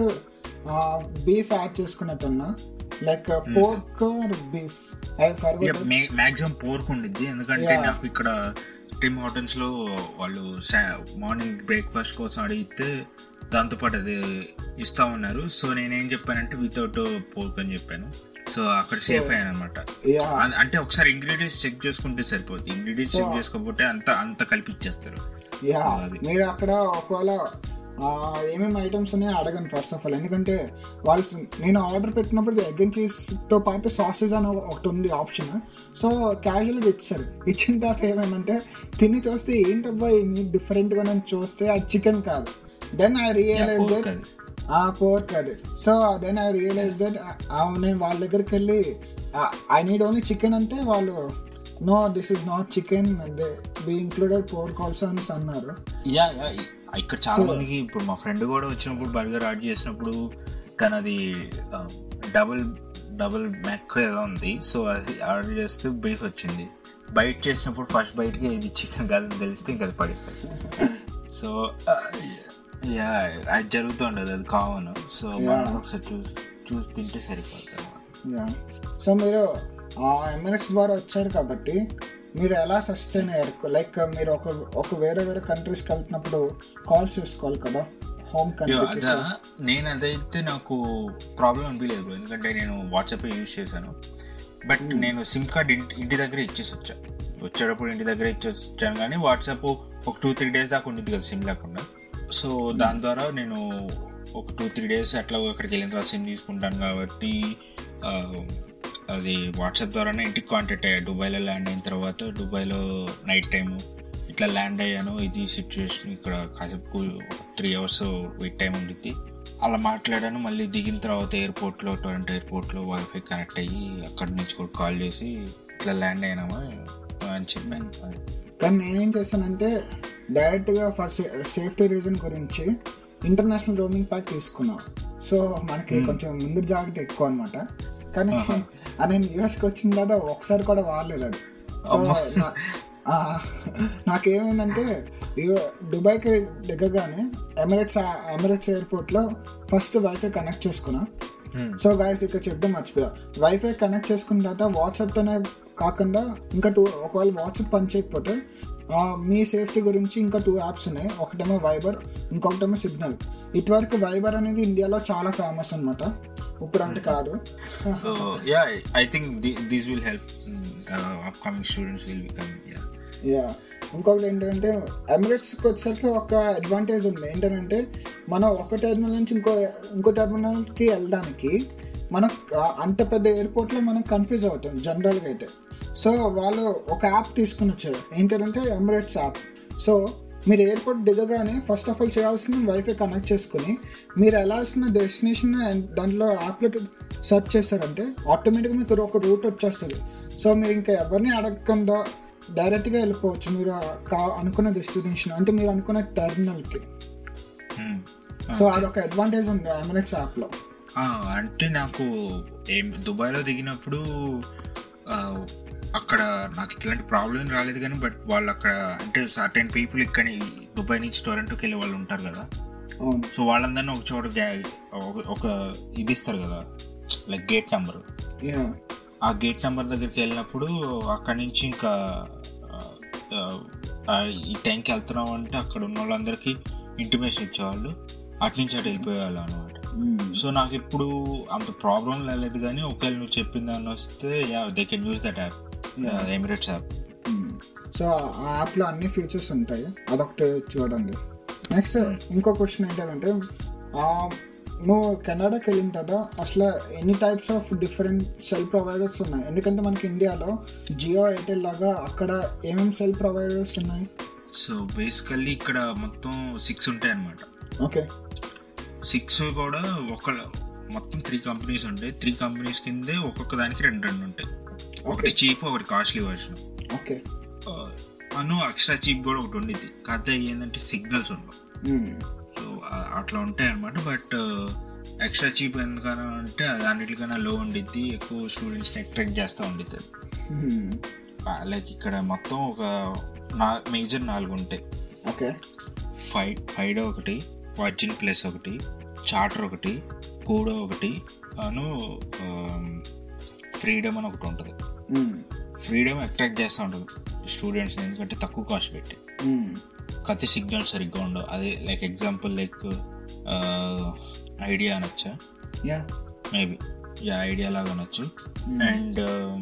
బీఫ్ యాడ్ చేసుకున్నట్టున్నా like pork beef I forgot
maximum pork ఉండిద్ది ఎందుకంటే
Yeah.
నాకు ఇక్కడ టిమ్ హోటల్స్ లో వాళ్ళు మార్నింగ్ బ్రేక్ఫాస్ట్ కోసం అడిగితే దాంతోపాటు అది ఇస్తా ఉన్నారు సో నేనేం చెప్పానంటే వితౌట్ పోర్క్ అని చెప్పాను సో అక్కడ సేఫ్ అయ్యాను అనమాట
యా
అంటే ఒకసారి ఇంగ్రీడియంట్స్ చెక్ చేసుకుంటే సరిపోద్ది ఇంగ్రీడియంట్స్ చెక్ చేసుకోకపోతే అంత అంత కలిపిచ్చేస్తారు
యా
So, అది.
మీరు అక్కడ ఒకవేళ ఆ, ఏమేమి ఐటమ్స్ ఉన్నాయో అడగండి ఫస్ట్ ఆఫ్ ఆల్ ఎందుకంటే వాళ్ళు స- నేను ఆర్డర్ పెట్టినప్పుడు ఎగ్ అండ్ చీజ్తో పాటు సాసెస్ అని ఒకటి ఉంది ఆప్షన్ సో క్యాజువల్గా ఇచ్చారు ఇచ్చిన తర్వాత ఏమేమంటే తిని చూస్తే ఏంటబ్బా ఇది డిఫరెంట్గా నేను చూస్తే అది చికెన్ కాదు then I realize
pork
that
అది.
ఆ పోర్క్ అది so then I realize that నేను వాళ్ళ దగ్గరికి వెళ్ళి ఐ నీడ్ ఓన్లీ చికెన్ అంటే వాళ్ళు no this is not chicken and be included pork also అని అన్నారు
యా యా ఇ- ఇక్కడ చాలా మందికి ఇప్పుడు మా ఫ్రెండ్ కూడా వచ్చినప్పుడు బర్గర్ ఆర్డర్ చేసినప్పుడు తనది డబుల్ డబుల్ మ్యాక్ ఏదో ఉంది సో అది ఆర్డర్ చేస్తే బీఫ్ వచ్చింది బైట్ చేసినప్పుడు ఫస్ట్ బైట్కి ఇది చికెన్ కాదని తెలిస్తే ఇంకా అది పడేసారు సో యా అది జరుగుతుండదు అది కామన్ సో మనం ఒకసారి చూసి చూసి తింటే సరిపోతుంది
సో మీరు ఆ ఎంఎన్ఎస్ ద్వారా వచ్చారు కాబట్టి మీరు ఎలా సస్టైన్ అయ్యారు లైక్ మీరు ఒక ఒక వేరే వేరే కంట్రీస్కి వెళ్తున్నప్పుడు కాల్స్ చేసుకోవాలి కదా హోమ్
యో,
కంట్రీకి
అదా నేను అదైతే నాకు ప్రాబ్లం అనిపించలేదు bro. ఎందుకంటే నేను వాట్సాప్ యూజ్ చేశాను బట్ నేను సిమ్ కార్డ్ ఇంటి ఇంటి దగ్గర ఇచ్చేసి వచ్చా వచ్చేటప్పుడు ఇంటి దగ్గర ఇచ్చేసి వచ్చాను కానీ వాట్సాప్ ఒక టూ త్రీ డేస్ దాకా ఉండిద్ది కదా సిమ్ లేకుండా సో దాని ద్వారా నేను ఒక టూ త్రీ డేస్ అట్లా అక్కడికి వెళ్ళిన తర్వాత సిమ్ తీసుకుంటాను కాబట్టి ఆ, అది వాట్సాప్ ద్వారానే ఇంటికి కాంటాక్ట్ అయ్యా దుబాయ్లో ల్యాండ్ అయిన తర్వాత దుబాయ్లో నైట్ టైము ఇట్లా ల్యాండ్ అయ్యాను ఇది సిచ్యువేషన్ ఇక్కడ కాసేపు త్రీ అవర్స్ వెయిట్ టైం ఉండిద్ది అలా మాట్లాడాను మళ్ళీ దిగిన తర్వాత ఎయిర్పోర్ట్లో టొరంటో ఎయిర్పోర్ట్లో వైఫై కనెక్ట్ అయ్యి అక్కడి నుంచి కూడా కాల్ చేసి ఇట్లా ల్యాండ్ అయినామా అని చెప్పాను అది.
కానీ నేనేం చేశానంటే డైరెక్ట్గా ఫర్ సేఫ్టీ రీజన్ గురించి ఇంటర్నేషనల్ రోమింగ్ ప్యాక్ తీసుకున్నా సో మనకి కొంచెం ముందు జాగ్రత్త ఎక్కువ అనమాట కానీ ఆ నేను యూఎస్కి వచ్చిన తర్వాత ఒకసారి కూడా వాడలేదు అది సో నా- ఆ, నాకేమైందంటే ఇగో దుబాయ్కి దిగగానే ఎమిరేట్స్ ఎమిరేట్స్ ఎయిర్పోర్ట్లో ఫస్ట్ వైఫై కనెక్ట్ చేసుకున్నా సో గాయస్ ఇక్కడ చెప్తే మర్చిపోయా వైఫై కనెక్ట్ చేసుకున్న తర్వాత వాట్సాప్తోనే కాకుండా ఇంకా టూ ఒకవేళ వాట్సాప్ పని చేయకపోతే ఆ, మీ సేఫ్టీ గురించి ఇంకా టూ యాప్స్ ఉన్నాయి ఒకటేమో వైబర్ ఇంకొకటేమో సిగ్నల్ ఇటువరకు వైబర్ అనేది ఇండియాలో చాలా ఫేమస్ అనమాట ఇప్పుడు అంత కాదు
so yeah I think these will help upcoming students will become yeah
yeah ఇంకొకటి ఏంటంటే ఎమిరేట్స్కి వచ్చేసరికి ఒక అడ్వాంటేజ్ ఉంది ఏంటంటే మనం ఒక టెర్మినల్ నుంచి ఇంకో ఇంకో టెర్మినల్కి వెళ్ళడానికి మనం ఆ- అంత పెద్ద ఎయిర్పోర్ట్లో మనం కన్ఫ్యూజ్ అవుతాం జనరల్గా అయితే సో వాళ్ళు ఒక యాప్ తీసుకుని వచ్చారు ఏంటంటే ఎమిరేట్స్ యాప్ సో మీరు ఎయిర్పోర్ట్ దిగగానే ఫస్ట్ ఆఫ్ ఆల్ చేయాల్సిన వైఫై కనెక్ట్ చేసుకుని మీరు వెళ్ళాల్సిన డెస్టినేషన్ దాంట్లో యాప్లో సెర్చ్ చేస్తారంటే ఆటోమేటిక్గా మీకు ఒక రూట్ వచ్చేస్తుంది సో మీరు ఇంకా ఎవరిని అడగకుండా డైరెక్ట్గా వెళ్ళిపోవచ్చు మీరు ఆ కా- అనుకున్న డెస్టినేషన్ అంటే మీరు అనుకున్న టెర్మినల్కి సో అదొక అడ్వాంటేజ్ ఉంది ఎమిరేట్స్ యాప్లో
అంటే నాకు ఏం దుబాయ్లో దిగినప్పుడు ఆ, అక్కడ నాకు ఇట్లాంటి ప్రాబ్లం రాలేదు కానీ బట్ వాళ్ళు అక్కడ అంటే సర్టెన్ పీపుల్ ఇక్కడ దుబాయ్ నుంచి టొరంటోకి వెళ్ళే వాళ్ళు ఉంటారు కదా
అవును
సో వాళ్ళందరినీ ఒక చోట గ్యా- ఒక- ఒక ఇది ఇస్తారు కదా లైక్ గేట్ నెంబర్
యా
ఆ గేట్ నెంబర్ దగ్గరికి వెళ్ళినప్పుడు అక్కడి నుంచి ఇంకా ఆ, ఆ, ఆ, ఈ టైంకి వెళ్తున్నాం అంటే అక్కడ ఉన్న వాళ్ళందరికీ ఇంటిమేషన్ ఇచ్చేవాళ్ళు అటు నుంచి అటు వెళ్ళిపోయేవాళ్ళు అనమాట సో నాకు ఇప్పుడు అంత ప్రాబ్లం లేదు కానీ ఒకవేళ నువ్వు చెప్పిన దాన్ని వస్తే yeah they can use that app Emirates app
so ఆ యాప్లో అన్ని ఫీచర్స్ ఉంటాయి అదొకటి చూడండి నెక్స్ట్ ఇంకో క్వశ్చన్ ఏంటంటే ఆ, నువ్వు కెనడాకి వెళ్ళిన తర్వాత అసలు ఎన్ని types of different cell providers ఉన్నాయి ఎందుకంటే మనకి ఇండియాలో జియో ఎయిర్టెల్ లాగా అక్కడ ఏమేమి సెల్ ప్రొవైడర్స్ ఉన్నాయి
సో బేసికల్లీ ఇక్కడ మొత్తం సిక్స్ ఉంటాయి అనమాట
ఓకే
సిక్స్ కూడా ఒక మొత్తం త్రీ కంపెనీస్ ఉంటాయి త్రీ కంపెనీస్ కిందే ఒక్కొక్క దానికి రెండు రెండు ఉంటాయి ఒకటి చీప్ ఒకటి కాస్ట్లీ వర్షన్
ఓకే
అను ఎక్స్ట్రా చీప్ కూడా ఒకటి ఉండిద్ది కాకపోతే ఏంటంటే సిగ్నల్స్ ఉండవు సో ఆ- అట్లా ఉంటాయి అనమాట బట్ ఎక్స్ట్రా చీప్ ఎందుకన్నా అంటే అది అన్నిటికన్నా లో ఉండిద్ది ఎక్కువ స్టూడెంట్స్ని అట్రాక్ట్ చేస్తూ ఉండిద్ది లైక్ ఇక్కడ మొత్తం ఒక నా మేజర్ నాలుగు ఉంటాయి
ఓకే
ఫై ఫైడో ఒకటి వర్జిన్ ప్లస్ ఒకటి చార్టర్ ఒకటి కూడో ఒకటి అను ఫ్రీడమ్ అని ఒకటి ఉంటుంది ఫ్రీడమ్ అట్రాక్ట్ చేస్తూ ఉంటుంది స్టూడెంట్స్ని ఎందుకంటే తక్కువ కాస్ట్ పెట్టి కత్తి సిగ్నల్ సరిగ్గా ఉండవు అదే లైక్ ఎగ్జాంపుల్ లైక్ ఐడియా అనొచ్చా
యా
మేబీ యా ఐడియా లాగా అనొచ్చు అండ్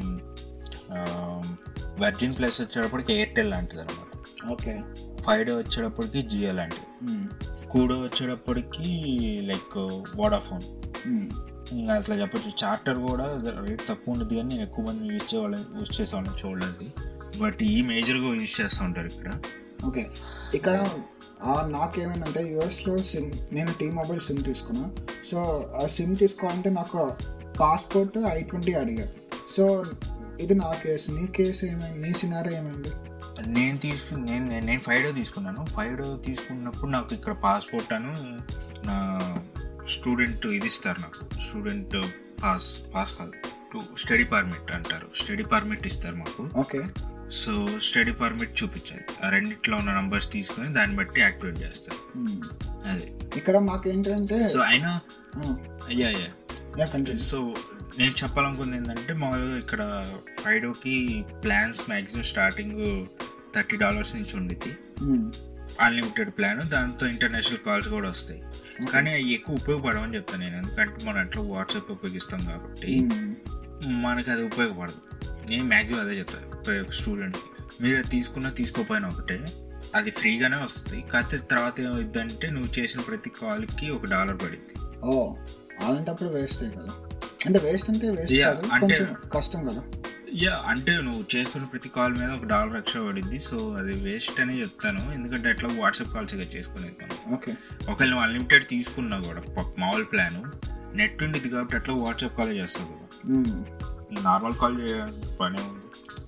వర్జిన్ ప్లస్ వచ్చేటప్పటికి ఎయిర్టెల్ లాంటిది అనమాట
ఓకే
ఫైవ్ వచ్చేటప్పటికి జియో లాంటిది కూడో వచ్చేటప్పటికి లైక్ వోడాఫోన్ ఇంకా అట్లా చెప్పొచ్చు చార్టర్ కూడా రేట్ తక్కువ ఉంటుంది కానీ నేను ఎక్కువ మంది యూజ్ చేయాలని యూజ్ చేసేవాళ్ళని చూడలేదు బట్ ఈ మేజర్గా యూజ్ చేస్తూ ఉంటారు ఇక్కడ
ఓకే ఇక్కడ ఆ నాకేమైందంటే యూఎస్లో సిమ్ నేను టీ మొబైల్ సిమ్ తీసుకున్నా సో ఆ సిమ్ తీసుకోవాలంటే నాకు పాస్పోర్ట్ ఐ ట్వంటీ అడిగారు సో ఇది నా కేసు నీ కేసు ఏమైంది నీ సినారో ఏమైంది
నేను తీసుకు నేను నేను- నేను ఫైవ్ తీసుకున్నాను ఫైవ్ తీసుకున్నప్పుడు నాకు ఇక్కడ పాస్పోర్ట్ అను నా స్టూడెంట్ ఇది ఇస్తారు నాకు స్టూడెంట్ పాస్ పాస్ కాదు టు స్టడీ పర్మిట్ అంటారు స్టడీ పర్మిట్ ఇస్తారు మాకు
ఓకే
సో స్టడీ పర్మిట్ చూపించాలి ఆ రెండిట్లో ఉన్న నంబర్స్ తీసుకొని దాన్ని బట్టి యాక్టివేట్ చేస్తారు అదే
ఇక్కడ మాకేంటంటే
సో అయినా అయ్యా అయ్యా
యా కంటిన్యూ
సో నేను చెప్పాలనుకుంది ఏంటంటే మామూలుగా ఇక్కడ ఫైడోకి plans maximum starting thirty dollars నుంచి ఉండిద్ది అన్లిమిటెడ్ ప్లాన్ దాంతో ఇంటర్నేషనల్ కాల్స్ కూడా వస్తాయి కానీ అవి ఎక్కువ ఉపయోగపడవని చెప్తాను నేను ఎందుకంటే మనం అట్లా వాట్సాప్ ఉపయోగిస్తాం కాబట్టి మనకి అది ఉపయోగపడదు నేను మ్యాక్సిమం అదే చెప్తాను స్టూడెంట్ మీరు అది తీసుకున్నా తీసుకోపోయినా ఒకటే అది ఫ్రీగానే వస్తుంది కాకపోతే తర్వాత ఏమైందంటే నువ్వు చేసిన ప్రతి కాల్కి ఒక డాలర్ పడిద్ది
ఓ అలాంటప్పుడు వేస్ట్ కదా అంటే వేస్ట్ అంటే వేస్ట్
Yeah,
కాదు
అంటే-
కొంచెం కష్టం కదా
యా అంటే నువ్వు చేసుకున్న ప్రతి కాల్ మీద ఒక డాలర్ ఎక్స్ట్రా పడిద్ది సో అది వేస్ట్ అనే చెప్తాను ఎందుకంటే అట్లా వాట్సాప్ కాల్స్ ఇక చేసుకునేది మనం
ఓకే
ఒకవేళ నువ్వు అన్లిమిటెడ్ తీసుకున్నా కూడా ప- మామూలు ప్లాన్ నెట్ ఉండిద్ది కాబట్టి అట్లా వాట్సాప్ కాల్ చేస్తావు కదా నార్మల్ కాల్ చేయడానికి పనే ఉంది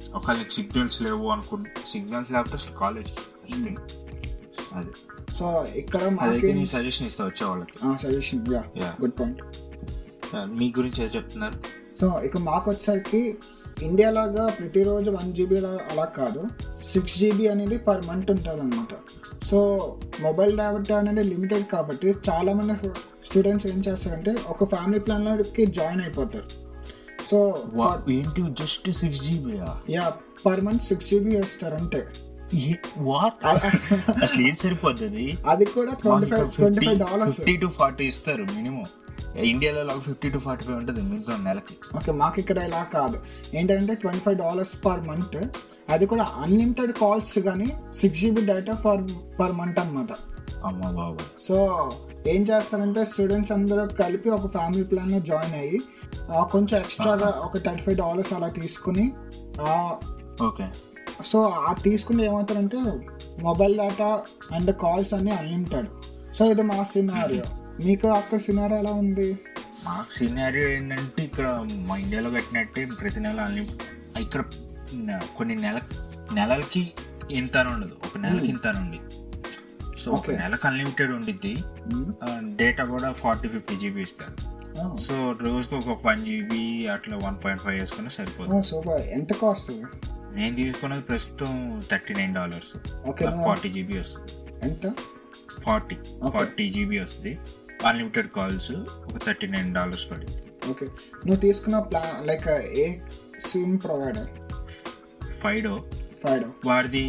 ఒకవేళ నీకు సిగ్నల్స్ లేవు అనుకుంటే సిగ్నల్స్ లేకపోతే అసలు కాలేజ్ అది
సో ఇక్కడ
అదైతే
మాకి
నీ సజెషన్ ఇస్తా వచ్చే వాళ్ళకి
suggestion yeah
Yeah.
Good point
మీ గురించి ఏదో చెప్తున్నారు
సో ఇక మాకు వచ్చేసరికి ఇండియా లాగా ప్రతిరోజు వన్ జీబీ అలా కాదు సిక్స్ జీబీ అనేది పర్ మంత్ ఉంటుంది అనమాట సో మొబైల్ డేటా అనేది లిమిటెడ్ కాబట్టి చాలా మంది స్టూడెంట్స్ ఏం చేస్తారంటే ఒక ఫ్యామిలీ ప్లాన్లోకి జాయిన్ అయిపోతారు సో
వా- ఏంటి జస్ట్ సిక్స్ జీబీయా
yeah per month six GB వేస్తారు అంతే
వాట్ అసలు ఏం సరిపోతుంది
అది కూడా twenty five twenty five dollars
fifty to forty ఇస్తారు మినిమం ఇండియాలో లాగా ఫిఫ్టీ టు ఫార్టీ ఫైవ్ ఉంటుంది మినిమం నెలకి
ఓకే మాకు ఇక్కడ ఇలా కాదు ఏంటంటే twenty five dollars per month అది కూడా అన్లిమిటెడ్ కాల్స్ కానీ six GB data per per month అనమాట
అమ్మ బాబు
సో ఏం చేస్తారంటే స్టూడెంట్స్ అందరూ కలిపి ఒక ఫ్యామిలీ ప్లాన్లో జాయిన్ అయ్యి ఆ, కొంచెం ఎక్స్ట్రాగా ఒక థర్టీ ఫైవ్ డాలర్స్ అలా తీసుకుని ఆ,
ఓకే
సో ఆ తీసుకుని ఏమవుతారంటే మొబైల్ డేటా అండ్ కాల్స్ అన్ని అన్లిమిటెడ్ సో ఇది మా సినారియో మీకు అక్కడ సినారియో ఎలా ఉంది
మాకు సినారియో ఏంటంటే ఇక్కడ మా ఇండియాలో కట్టినట్టే ప్రతి నెల అన్ని ఇక్కడ న- కొన్ని నెల నెలలకి ఇంత అని ఉండదు ఒక నెలకి ఇంత అని ఉంది సో ఒక
Okay.
నెలకు అన్లిమిటెడ్ ఉండిద్ది డేటా కూడా ఫార్టీ ఫిఫ్టీ జీబీ ఇస్తారు సో రోజుకి ఒక వన్ జీబీ అట్లా వన్ పాయింట్ ఫైవ్ వేసుకుని సరిపోతుంది
సూపర్ ఎంత కాస్ట్
నేను తీసుకున్నది ప్రస్తుతం thirty nine dollars
Okay, no.
Forty GB వస్తుంది
ఎంత
ఫార్టీ ఫార్టీ జీబీ వస్తుంది అన్లిమిటెడ్ కాల్స్ ఒక థర్టీ నైన్ డాలర్స్ పడింది
ఓకే నువ్వు తీసుకున్న plan like a sim provider
Fido
five
వారిది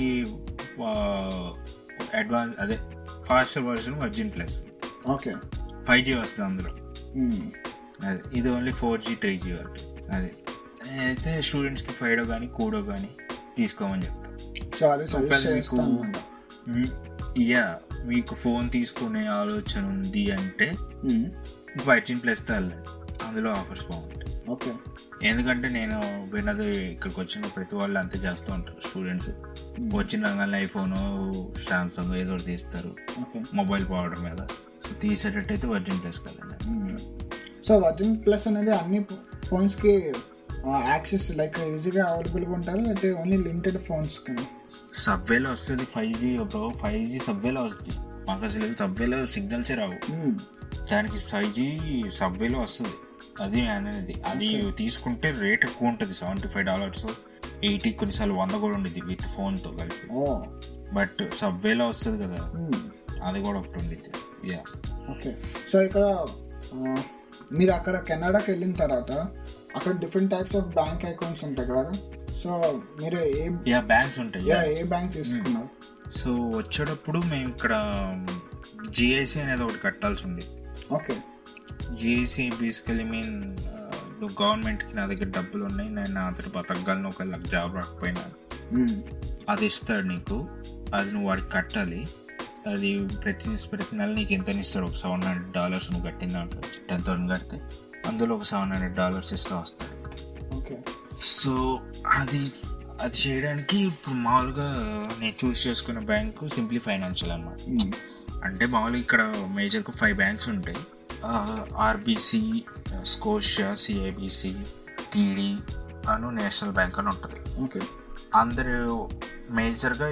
అడ్వాన్స్ అదే fast version Virgin plus
okay
five G వస్తుంది అందులో అదే ఇది only four G three G వరకు అదే అయితే స్టూడెంట్స్కి ఫైడో కానీ కూడో కానీ తీసుకోమని చెప్తాను
సో అది సజెస్ట్
ఒకవేళ
చేస్తాను
మీకు యా మీకు ఫోన్ తీసుకునే ఆలోచన ఉంది అంటే వర్జిన్ ప్లస్తో వెళ్ళండి అందులో ఆఫర్స్ బాగుంటాయి
ఓకే
ఎందుకంటే నేను విన్నది ఇక్కడికి వచ్చిన ప్రతి వాళ్ళు అంతే చేస్తూ ఉంటారు స్టూడెంట్స్ వచ్చిన రంగాల్లో ఐఫోన్ సామ్సంగ్ ఏదో ఒకటి తీస్తారు
ఓకే
మొబైల్ పౌడర్ మీద సో తీసేటట్టయితే వర్జిన్ ప్లస్ కదండి
సో వర్జిన్ ప్లస్ అనేది అన్ని ఫోన్స్కి యాక్సెస్ లైక్ ఈజీగా అవైలబుల్గా ఉంటారు అయితే ఓన్లీ లిమిటెడ్ ఫోన్స్ కానీ
సబ్వేలో వస్తుంది five G bro five G సబ్వేలో వస్తుంది మాకు అసలు సబ్వేలో సిగ్నల్సే రావు దానికి ఫైవ్ జీ సబ్వేలో వస్తుంది అది అనేది అది తీసుకుంటే రేట్ ఎక్కువ ఉంటుంది సెవెంటీ ఫైవ్ డాలర్స్ ఎయిటీ కొన్నిసార్లు వంద కూడా ఉండేది విత్ ఫోన్తో కలిపి
ఓ
బట్ సబ్వేలో వస్తుంది కదా అది కూడా ఒకటి ఉండిద్ది యా
ఓకే సో ఇక్కడ ఆ, మీరు అక్కడ కెనడాకి వెళ్ళిన తర్వాత అక్కడ different types of bank accounts ఉంటాయి కదా సో మీరు ఏ
యా బ్యాంక్స్ ఉంటాయి
యా, ఏ బ్యాంక్ తీసుకున్నారు
సో వచ్చేటప్పుడు మేము ఇక్కడ జిఐసి అనేది ఒకటి కట్టాల్సి ఉంది
ఓకే
జిఐసి బేసికలీ మీన్ నువ్వు గవర్నమెంట్కి నా దగ్గర డబ్బులు ఉన్నాయి నేను నా అతను బతకగలను ఒకవేళ నాకు జాబ్ రాకపోయినా అది ఇస్తాడు నీకు అది నువ్వు వాడికి కట్టాలి అది ప్రతి ప్రతి నెల నీకు ఎంత ఇస్తాడు ఒక సెవెన్ హండ్రెడ్ డాలర్స్ నువ్వు కట్టిన దాంట్లో టెన్ థౌసండ్ కడితే అందులో ఒక సెవెన్ హండ్రెడ్ డాలర్స్ ఇస్తూ వస్తాడు
ఓకే
సో అది అది చేయడానికి ఇప్పుడు మామూలుగా నేను చూస్ చేసుకున్న బ్యాంకు సింప్లీ ఫైనాన్షియల్ అన్నమాట అంటే మామూలుగా ఇక్కడ మేజర్గా ఫైవ్ బ్యాంక్స్ ఉంటాయి ఆర్బీసీ స్కోషియా సిఐబిసి టీడీ అను నేషనల్ బ్యాంక్ అని ఉంటుంది
ఓకే
అందరూ మేజర్గా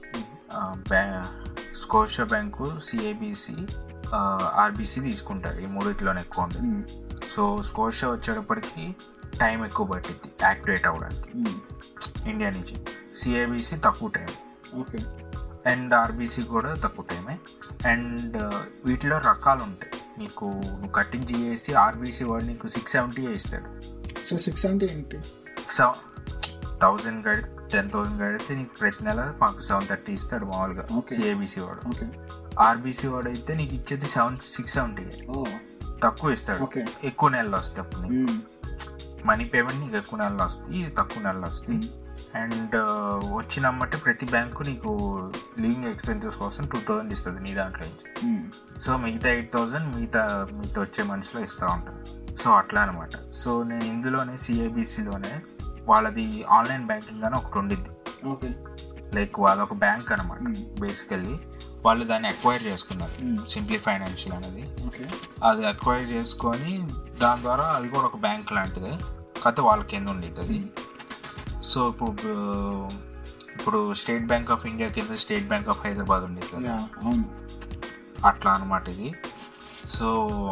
బ్యా స్కోషియా బ్యాంకు సిఐబిసి ఆర్బీసీ తీసుకుంటారు ఈ మూడిట్లోనే ఎక్కువ ఉంటుంది సో స్కోషియా వచ్చేటప్పటికి టైం ఎక్కువ పట్టింది యాక్టివేట్ అవ్వడానికి ఇండియా నుంచి సిఐబిసి తక్కువ టైం
ఓకే
అండ్ ఆర్బీసీ కూడా తక్కువ టైమే అండ్ వీటిలో రకాలు ఉంటాయి నీకు నువ్వు కట్టింగ్ చేసి ఆర్బీసీ వాడు నీకు సిక్స్ సెవెంటీ ఇస్తాడు
సో సిక్స్ అంటే ఏంటి
సో థౌజండ్ గడి టెన్ థౌసండ్ గడితే నీకు ప్రతి నెల మాకు సెవెన్ థర్టీ ఇస్తాడు మామూలుగా
Okay.
సిఐబిసి వాడు
ఓకే
ఆర్బీసీ వాడు అయితే నీకు ఇచ్చేది సెవెన్ సిక్స్ సెవెంటీ
ఓ
తక్కువ ఇస్తాడు
Okay.
ఎక్కువ నెలలు వస్తాయి అప్పుడు నీకు మనీ పేమెంట్ నీకు ఎక్కువ నెలలు వస్తాయి ఇది తక్కువ నెలలు వస్తాయి అండ్ వచ్చినమ్మంటే ప్రతి బ్యాంకు నీకు లివింగ్ ఎక్స్పెన్సెస్ కోసం టూ థౌజండ్ ఇస్తుంది నీ దాంట్లో నుంచి సో మిగతా ఎయిట్ థౌజండ్ మిగతా మిగతా వచ్చే మనిషిలో ఇస్తూ ఉంటాను సో అట్లా అనమాట సో నేను ఇందులోనే సిఐబిసిలోనే వాళ్ళది ఆన్లైన్ బ్యాంకింగ్ అని ఒకటి ఉండిద్ది
ఓకే
లైక్ అదొక బ్యాంక్ అనమాట బేసికల్లీ వాళ్ళు దాన్ని అక్వైర్ చేసుకున్నారు సింప్లీ ఫైనాన్షియల్ అనేది
ఓకే
అది అక్వైర్ చేసుకొని దాని ద్వారా అది కూడా ఒక బ్యాంక్ లాంటిదే కాకపోతే వాళ్ళ కింద ఉండేది అది సో ఇప్పుడు ఇప్పుడు స్టేట్ బ్యాంక్ ఆఫ్ ఇండియా కింద స్టేట్ బ్యాంక్ ఆఫ్ హైదరాబాద్ ఉండేది కదా
యా అవును
అట్లా అనమాట ఇది సో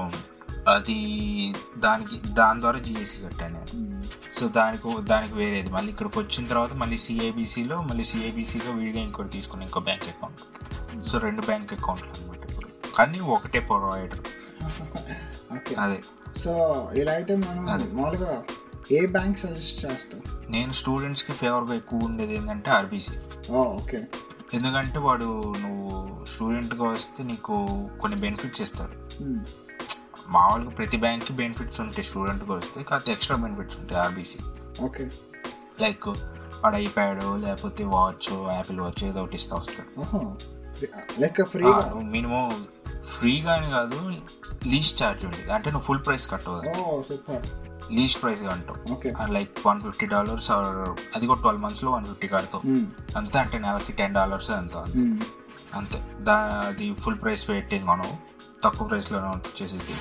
అది దానికి దాని ద్వారా జిఎస్సి కట్టాను నేను
మ్మ్.
సో దానికి దానికి వేరేది మళ్ళీ ఇక్కడికి వచ్చిన తర్వాత మళ్ళీ సిఐబిసిలో మళ్ళీ సిఐబిసిగా విడిగా ఇంకోటి తీసుకుని ఇంకో బ్యాంక్ అకౌంట్ సో రెండు బ్యాంక్ అకౌంట్లు అనమాట ఇప్పుడు కానీ ఒకటే ప్రొవైడర్
ఓకే
అదే
సో ఇలా అయితే మనం
అదే.
మామూలుగా ఏ బ్యాంక్ సజెస్ట్ చేస్తాం
నేను స్టూడెంట్స్కి ఫేవర్గా ఎక్కువ ఉండేది ఏంటంటే ఆర్బీసీ
ఓ ఓకే
ఎందుకంటే వాడు నువ్వు స్టూడెంట్గా వస్తే నీకు కొన్ని బెనిఫిట్స్ ఇస్తాడు
మ్మ్.
మామూలుగా ప్రతి బ్యాంక్కి బెనిఫిట్స్ ఉంటాయి స్టూడెంట్గా వస్తే కాకపోతే ఎక్స్ట్రా బెనిఫిట్స్ ఉంటాయి ఆర్బీసీ
ఓకే
లైక్ వాడు ఐప్యాడ్ లేకపోతే వాచ్ యాపిల్ వాచ్ ఏదో ఒకటి ఇస్తా వస్తాడు
ఓహో లైక్ ఫ్రీగా
మినిమం ఫ్రీగా అని కాదు లీస్ట్ ఛార్జ్ ఉండేది అంటే నువ్వు ఫుల్ ప్రైస్ కట్టవు
ఓ సూపర్
లీస్ట్ ప్రైస్ అంటావు
okay
like one fifty dollars అది కూడా ట్వెల్వ్ మంత్స్లో వన్ ఫిఫ్టీ కడతావు
మ్మ్.
అంతే అంటే నెలకి టెన్ డాలర్స్ అంత
మ్మ్.
అంతే దా అది ఫుల్ ప్రైస్ పెట్టి మనం తక్కువ ప్రైస్లోనే వచ్చేసింది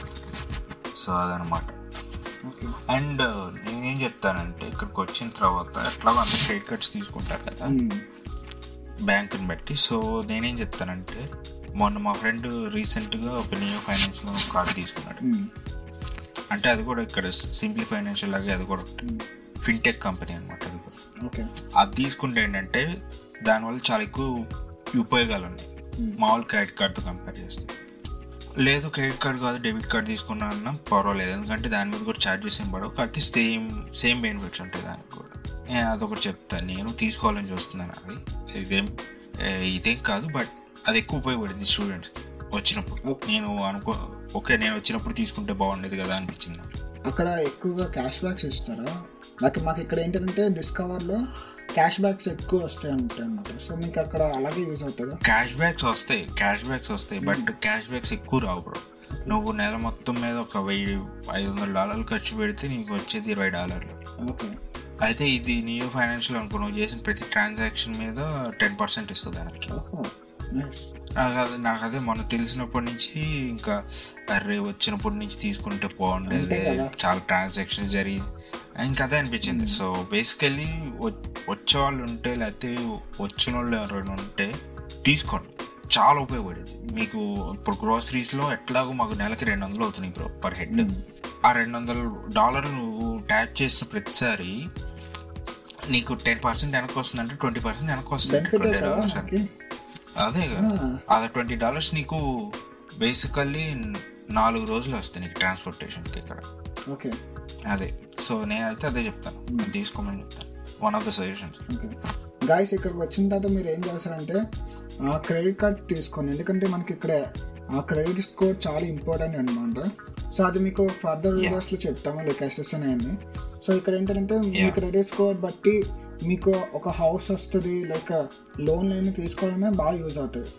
సో అదనమాట
ఓకే
అండ్ నేనేం చెప్తానంటే ఇక్కడికి వచ్చిన తర్వాత ఎట్లాగో అందరు క్రెడిట్ కార్డ్స్ తీసుకుంటారు కదా
మ్మ్.
బ్యాంకుని బట్టి సో నేనేం చెప్తానంటే మొన్న మా ఫ్రెండ్ రీసెంట్గా ఒక నియో ఫైనాన్షియల్ కార్డు తీసుకున్నాడు
మ్మ్.
అంటే అది కూడా ఇక్కడ సింప్లీ ఫైనాన్షియల్ లాగే అది కూడా
మ్మ్.
ఫిన్టెక్ కంపెనీ అనమాట అది కూడా
ఓకే
అది తీసుకుంటే ఏంటంటే దానివల్ల చాలా ఎక్కువ ఉపయోగాలు ఉన్నాయి
మ్మ్.
మామూలు క్రెడిట్ కార్డ్తో కంపేర్ చేస్తే లేదు క్రెడిట్ కార్డ్ కాదు డెబిట్ కార్డ్ తీసుకున్నా అన్నా పర్వాలేదు ఎందుకంటే దాని మీద కూడా ఛార్జెస్ ఏం పడవు కాకపోతే సేమ్ సేమ్ బెనిఫిట్స్ ఉంటాయి దానికి కూడా నేను అదొకటి చెప్తాను నేను తీసుకోవాలని చూస్తున్నాను అది ఇదేం ఏ, ఇదేం కాదు బట్ అది ఎక్కువ ఉపయోగపడింది స్టూడెంట్స్ వచ్చినప్పుడు
Okay.
నేను అనుకో ఓకే నేను వచ్చినప్పుడు తీసుకుంటే బాగుండేది కదా అనిపించింది నాకు.
అక్కడ ఎక్కువగా క్యాష్ బ్యాక్స్ ఇస్తారా నాకు మాకు ఇక్కడ ఏంటంటే డిస్కవర్లో క్యాష్ బ్యాక్స్ ఎక్కువ వస్తాయి ఉంటాయి అన్నమాట సో మీకు అక్కడ అలాగే యూజ్ అవుతుందా
క్యాష్ బ్యాక్స్ వస్తాయి క్యాష్ బ్యాక్స్ వస్తాయి బట్ క్యాష్ బ్యాక్స్ ఎక్కువ రావు బ్రో నువ్వు నెల మొత్తం మీద ఒక వెయ్యి ఐదు వందల డాలర్లు ఖర్చు పెడితే నీకు వచ్చేది ఇరవై డాలర్లు
ఓకే
అయితే ఇది నియో ఫైనాన్షియల్ అనుకో నువ్వు చేసిన ప్రతి ట్రాన్సాక్షన్ మీద టెన్ పర్సెంట్ ఇస్తుంది దానికి
ఓహో నైస్
నాకు అది నాకు అదే మొన్న తెలిసినప్పటి నుంచి ఇంకా అరే వచ్చినప్పటి నుంచి తీసుకుంటే బాగుండేది
అంతే కదా.
చాలా ట్రాన్సాక్షన్స్ జరిగి ఇంకా అదే అనిపించింది సో బేసికల్లీ వచ్చే వాళ్ళు ఉంటే లేకపోతే వచ్చిన వాళ్ళు ఎవరైనా ఉంటే తీసుకోండి చాలా ఉపయోగపడేది మీకు ఇప్పుడు గ్రోసరీస్లో ఎట్లాగో మాకు నెలకి రెండు వందలు అవుతున్నాయి బ్రో పర్ హెడ్ ఆ రెండు వందల డాలర్ నువ్వు ట్యాప్ చేసిన ప్రతిసారి నీకు టెన్ పర్సెంట్ వెనక్కి వస్తుందంటే ట్వంటీ పర్సెంట్ వెనక్కి వస్తుంది
బెనిఫిట్
ట్వంటీ
కదా
డాలర్స్
మనకి
అదే కదా
ఆ.
అదే ట్వంటీ డాలర్స్ నీకు బేసికల్లీ నాలుగు రోజులు వస్తాయి నీకు ట్రాన్స్పోర్టేషన్కి ఇక్కడ
ఓకే
అదే సో నేనైతే అదే చెప్తాను అది తీసుకోమని చెప్తాను one of the suggestions
okay guys ఇక్కడికి వచ్చిన తర్వాత మీరు ఏం చేస్తారంటే ఆ క్రెడిట్ కార్డ్ తీసుకోండి ఎందుకంటే మనకి ఇక్కడ ఆ క్రెడిట్ స్కోర్ చాలా ఇంపార్టెంట్ అనమాట సో అది మీకు ఫర్దర్ వీడియోస్లో చెప్తాము లైక్ ఎస్ఎస్ఎన్ అని సో ఇక్కడ ఏంటంటే మీ
Yeah.
క్రెడిట్ స్కోర్ బట్టి మీకు ఒక హౌస్ వస్తుంది లైక్ లోన్ అయినా తీసుకోవడమే బాగా యూజ్ అవుతుంది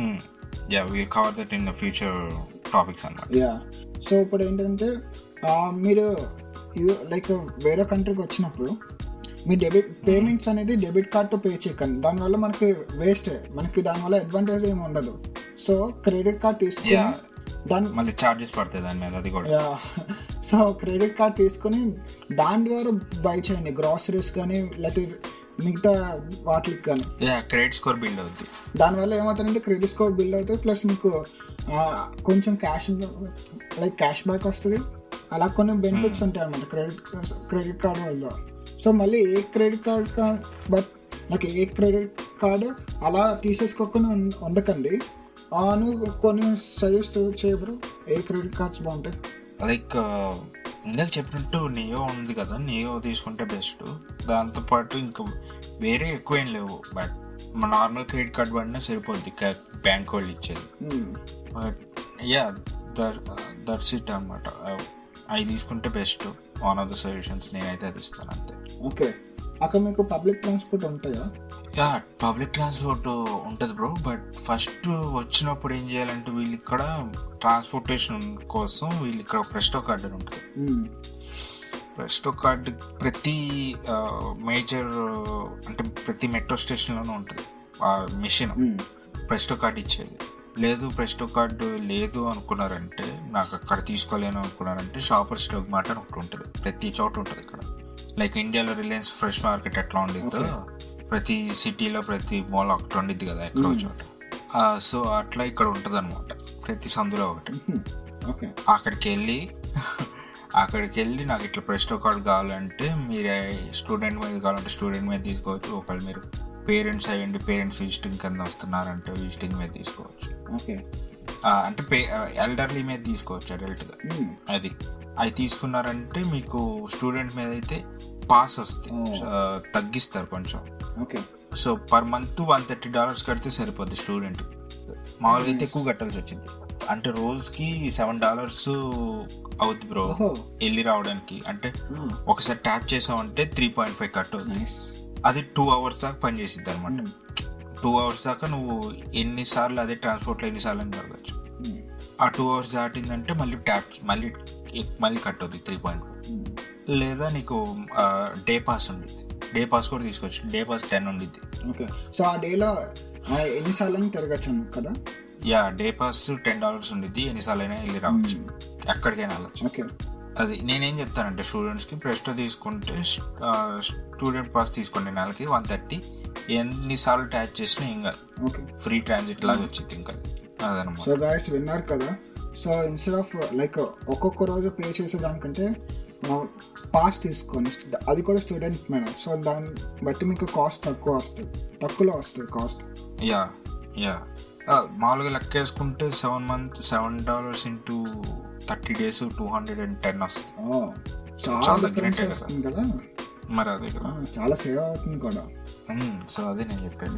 yeah will cover that in the future topics అన్నమాట
యా సో ఇప్పుడు ఏంటంటే ఆ, మీరు లైక్ వేరే కంట్రీకి వచ్చినప్పుడు మీ డెబిట్ పేమెంట్స్ అనేది డెబిట్ కార్డ్తో పే చేయకండి దానివల్ల మనకి వేస్ట్ మనకి దానివల్ల అడ్వాంటేజ్ ఏమి ఉండదు సో క్రెడిట్ కార్డ్ తీసుకుని
Yeah.
దాని
మళ్ళీ చార్జెస్ పడతాయి దాని మీద అది కూడా
యా సో క్రెడిట్ కార్డ్ తీసుకుని దాని ద్వారా బై చేయండి గ్రాసరీస్ కానీ లేకపోతే మిగతా వాటికి కానీ
యా క్రెడిట్ స్కోర్ బిల్డ్ అవుద్ది
దానివల్ల ఏమవుతుందంటే క్రెడిట్ స్కోర్ బిల్డ్ అవుతుంది ప్లస్ మీకు ఆ, కొంచెం క్యాష్ లైక్ క్యాష్ బ్యాక్ వస్తుంది అలా కొన్ని బెనిఫిట్స్ ఉంటాయి అన్నమాట క్రెడిట్ క్రెడిట్ కార్డ్ వల్ల సో మళ్ళీ ఏ క్రెడిట్ కార్డ్ బట్ నాకు ఏ క్రెడిట్ కార్డు అలా తీసేసుకోకుండా ఉం- ఉండకండి ఆ, నువ్వు కొన్ని సజెస్ట్ చేయబరు ఏ క్రెడిట్ కార్డ్స్ బాగుంటాయి
లైక్ ఇందాక చెప్పినట్టు నియో ఉంది కదా నియో తీసుకుంటే బెస్ట్ దాంతోపాటు ఇంకా వేరే ఎక్కువ ఏం లేవు బట్ మా నార్మల్ క్రెడిట్ కార్డ్ పడినా సరిపోద్ది బ్యాంక్ వాళ్ళు ఇచ్చేది
Hmm.
But yeah there that's it అనమాట అవి తీసుకుంటే best one of the solutions నేనైతే అది ఇస్తాను అంతే
ఓకే అక్కడ మీకు పబ్లిక్ ట్రాన్స్పోర్ట్ ఉంటాయా
యా పబ్లిక్ ట్రాన్స్పోర్ట్ ఉంటుంది బ్రో బట్ ఫస్ట్ వచ్చినప్పుడు ఏం చేయాలంటే వీళ్ళు ఇక్కడ ట్రాన్స్పోర్టేషన్ కోసం వీళ్ళు ఇక్కడ ప్రెస్టో కార్డ్ అని ఉంటుంది
Hmm.
ప్రెస్టో కార్డ్ ప్రతి మేజర్ అంటే ప్రతి మెట్రో స్టేషన్లోనూ ఉంటుంది ఆ మిషన్
Hmm.
ప్రెస్టో కార్డ్ ఇచ్చేది లేదు ప్రెస్టో కార్డు లేదు అనుకున్నారంటే నాకు అక్కడ తీసుకోలేను అనుకున్నారంటే షాపర్ స్టోక్ మాట అని ఒకటి ఉంటుంది ప్రతి చోట ఉంటుంది ఇక్కడ లైక్ ఇండియాలో రిలయన్స్ ఫ్రెష్ మార్కెట్ ఎట్లా ఉండిద్దో ప్రతి సిటీలో ప్రతి మాల్ ఒకటి ఉండిద్ది కదా ఎక్కడో చోట సో అట్లా ఇక్కడ ఉంటుంది అనమాట ప్రతి సందులో ఒకటి
ఓకే
అక్కడికి వెళ్ళి అక్కడికి వెళ్ళి నాకు ఇట్లా ప్రెస్టో కార్డ్ కావాలంటే మీరు స్టూడెంట్ మీద కావాలంటే స్టూడెంట్ మీద తీసుకోవచ్చు ఒకవేళ మీరు పేరెంట్స్ అయ్యండి పేరెంట్స్ విజిటింగ్ కింద వస్తున్నారంటే విజిటింగ్ మీద తీసుకోవచ్చు
ఓకే
ఆ, అంటే పే ఎల్డర్లీ మీద తీసుకోవచ్చు అడల్ట్గా అది అవి తీసుకున్నారంటే మీకు స్టూడెంట్ మీద అయితే పాస్ వస్తాయి
Oh.
ఆ, తగ్గిస్తారు కొంచెం
okay
so per month one thirty dollars కడితే సరిపోద్ది స్టూడెంట్ మామూలుగా అయితే ఎక్కువ కట్టాల్సి వచ్చింది అంటే రోజుకి సెవెన్ డాలర్స్ అవుద్ది బ్రో
ఓహో
వెళ్ళి రావడానికి అంటే ఒకసారి ట్యాప్ చేసామంటే త్రీ పాయింట్ ఫైవ్ కట్ అవుతుంది
నైస్
అది టూ అవర్స్ దాకా పనిచేసిద్ది అనమాట టూ అవర్స్ దాకా నువ్వు ఎన్నిసార్లు అదే ట్రాన్స్పోర్ట్లో ఎన్నిసార్లు అని జరగచ్చు ఆ టూ అవర్స్ దాటిందంటే మళ్ళీ ట్యాప్ మళ్ళీ మళ్ళీ కట్ అవుతుంది త్రీ పాయింట్ లేదా నీకు డే పాస్ ఉండిద్ది డే పాస్ కూడా తీసుకోవచ్చు డే పాస్ టెన్ ఉండిద్ది
ఓకే సో ఆ డేలో ఎన్నిసార్లు తిరగచ్చు కదా
yeah day pass ten dollars ఉండిద్ది ఎన్నిసార్లు అయినా వెళ్ళి రావచ్చు ఎక్కడికైనా వెళ్ళచ్చు
ఓకే
అది నేనేం చెప్తానంటే స్టూడెంట్స్కి ప్రెస్టో తీసుకుంటే స్టూడెంట్ పాస్ తీసుకోండి నెలకి వన్ థర్టీ ఎన్నిసార్లు ట్యాచ్ చేసినా ఏం కాదు
ఓకే
ఫ్రీ ట్రాన్సిట్ లాగా వచ్చింది ఇంకా అదనమాట
సో గాయస్ విన్నారు కదా సో ఇన్స్టెడ్ ఆఫ్ లైక్ ఒక్కొక్క రోజు పే చేసేదానికంటే పాస్ తీసుకొని అది కూడా స్టూడెంట్ మీద సో దాన్ని బట్టి మీకు కాస్ట్ తక్కువ వస్తుంది తక్కువలో వస్తుంది కాస్ట్
యా యా మామూలుగా లెక్క వేసుకుంటే seven month seven dollars into thirty days two hundred and ten వస్తుంది
చాలా
చాలా
డిఫరెన్స్
దగ్గరే కదా.
వస్తుంది కదా
మరి అదే కదా
ఆ, చాలా సేవ్ అవుతుంది కూడా
సో అదే నేను చెప్పాను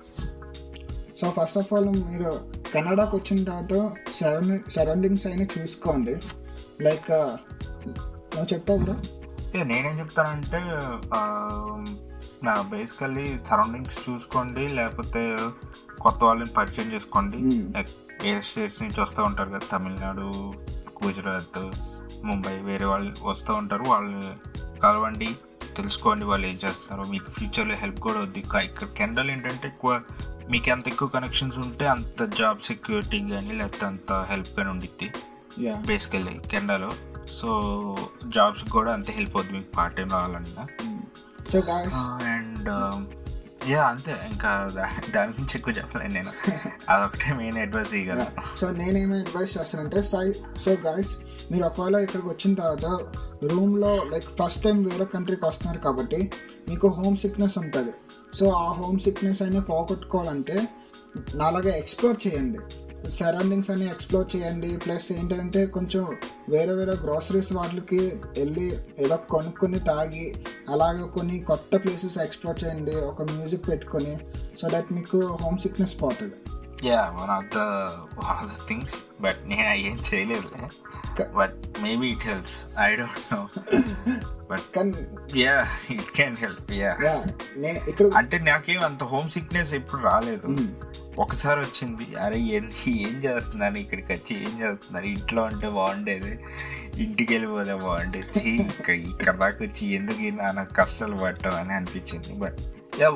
సో ఫస్ట్ ఆఫ్ ఆల్ మీరు కెనడాకి వచ్చిన తర్వాత సరౌండింగ్ సరౌండింగ్స్ అయినా చూసుకోండి లైక్ నువ్వు చెప్తావు బ్రో
ఏ, నేనేం చెప్తానంటే ఆ, నా బేసికల్లీ సరౌండింగ్స్ చూసుకోండి లేకపోతే కొత్త వాళ్ళని పరిచయం చేసుకోండి
Hmm.
లైక్ వేరే స్టేట్స్ నుంచి వస్తూ ఉంటారు కదా తమిళనాడు గుజరాత్ ముంబై వేరే వాళ్ళు వస్తూ ఉంటారు వాళ్ళని కలవండి తెలుసుకోండి వాళ్ళు ఏం చేస్తున్నారు మీకు ఫ్యూచర్లో హెల్ప్ కూడా వద్ది ఇక్కడ కెనడాలో ఏంటంటే ఎక్కువ మీకు ఎంత ఎక్కువ కనెక్షన్స్ ఉంటే అంత జాబ్ సెక్యూరిటీ కానీ లేకపోతే అంత హెల్ప్ కానీ ఉండిద్ది
యా
బేసికల్లీ కెనడాలో సో జాబ్స్ కూడా అంతే హెల్ప్ అవుతుంది మీకు పార్ట్ టైం రావాలన్నా
సో గాయస్
అండ్ యా అంతే ఇంకా దా- దాని గురించి ఎక్కువ చెప్పలేను నేను అదొకటే మెయిన్ అడ్వైస్ ఇవ్వగలను
సో నేనేమి అడ్వైస్ చేస్తానంటే సై సో గాయస్ మీరు ఒకవేళ ఇక్కడికి వచ్చిన తర్వాత రూమ్లో లైక్ ఫస్ట్ టైం వేరే కంట్రీకి వస్తున్నారు కాబట్టి మీకు హోమ్ సిక్నెస్ ఉంటుంది సో ఆ హోమ్ సిక్నెస్ అయినా పోగొట్టుకోవాలంటే నాలాగా ఎక్స్ప్లోర్ చేయండి సరౌండింగ్స్ అన్ని ఎక్స్ప్లోర్ చేయండి ప్లస్ ఏంటంటే కొంచెం వేరే వేరే గ్రాసరీస్ వాటికి వెళ్ళి ఏదో కొనుక్కొని తాగి అలాగే కొన్ని కొత్త ప్లేసెస్ ఎక్స్ప్లోర్ చేయండి ఒక మ్యూజిక్ పెట్టుకొని సో దట్ మీకు హోమ్ సిక్నెస్ పోతుంది
yeah one of the one of the things but నేను అవి ఏం చేయలేదులే but maybe it helps I don't know but
కానీ
yeah it can help yeah
yeah నే ఇక్కడ
అంటే నాకేం అంత హోమ్ సిక్నెస్ ఎప్పుడు రాలేదు ఒకసారి వచ్చింది అరే ఏంది ఏం చేస్తున్నారు ఇక్కడికి వచ్చి ఏం చేస్తున్నారు ఇంట్లో ఉంటే బాగుండేది ఇంటికి వెళ్ళిపోతే బాగుండేది ఇక్కడ ఇక్కడ దాకా వచ్చి ఎందుకు ఈ నాన్న కష్టాలు పడటం అని అనిపించింది బట్ యా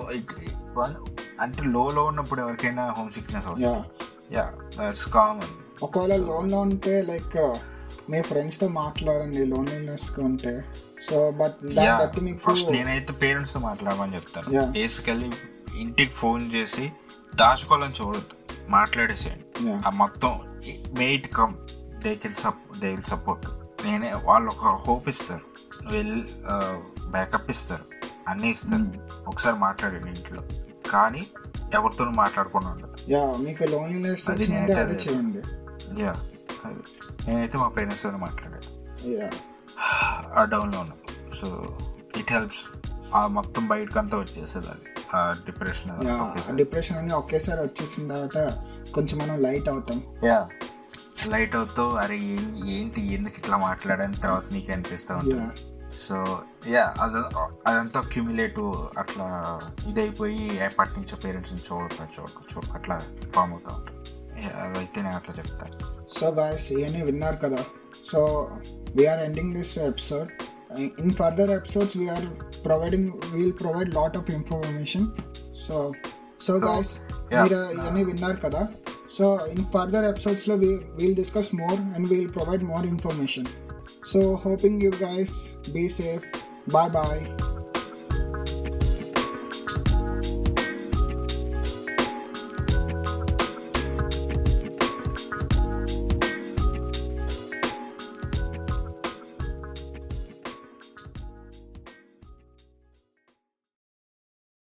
అంటే లోలో ఉన్నప్పుడు ఎవరికైనా హోమ్ సిక్నెస్
యా
వస్తుంది యా దట్స్ కామన్
ఒకవేళ లోన్లో ఉంటే లైక్ మీ ఫ్రెండ్స్తో మాట్లాడండి లోన్లీనెస్గా ఉంటే సో బట్ దాన్ని
యా
బట్టి మీకు
ఫస్ట్ నేనైతే పేరెంట్స్ తో మాట్లాడమని చెప్తాను
Yeah.
బేసికల్లీ ఇంటికి ఫోన్ చేసి దాచుకోవాలని చూడొద్దు మాట్లాడేసేయండి
Yeah.
ఆ మొత్తం మేట్ కమ్ దే కెన్ సప్ దే విల్ సపోర్ట్ నేనే వాళ్ళు ఒక హోప్ ఇస్తారు వెళ్ళి బ్యాకప్ ఇస్తారు అన్నీ ఇస్తారు ఒకసారి మాట్లాడండి ఇంట్లో కానీ ఎవరితో మాట్లాడకుండా ఉండదు
యా మీకు లోన్లీనెస్
అది
వచ్చిందంటే
నేనైతే
అదే
అదే-
చేయండి
యా అది నేనైతే మా పేరెంట్స్తో మాట్లాడాను
యా
ఆ డౌన్లో ఉన్నాం సో ఇట్ హెల్ప్స్ ఆ మొత్తం బయటకంతా వచ్చేసేది అది ఆ డిప్రెషన్
యా డిప్రెషన్ అన్ని ఒకేసారి వచ్చేసిన తర్వాత కొంచెం మనం లైట్ అవుతాం
యా లైట్ అవుతూ అరే ఏం ఏంటి ఎందుకు ఇట్లా మాట్లాడని తర్వాత నీకు అనిపిస్తూ ఉంటుంది
యా
సో యా అద అదంతా క్యూములేటివ్ అట్లా ఇదైపోయి ఎప్పటి నుంచో పేరెంట్స్ నుంచి చూడక చూడక చూడక అట్లా ఫామ్ అవుతూ ఉంటుంది Yeah, అదైతే నేను అట్లా చెప్తాను
సో గాయస్ ఇవన్నీ విన్నారు కదా so we're ending this episode in further episodes we're providing we'll provide lot of information so so guys
yeah.
మీరు ఇవన్నీ విన్నారు కదా సో ఇన్ ఫర్దర్ ఎపిసోడ్స్లో we we'll discuss more and we'll provide more information so hoping you guys be safe bye bye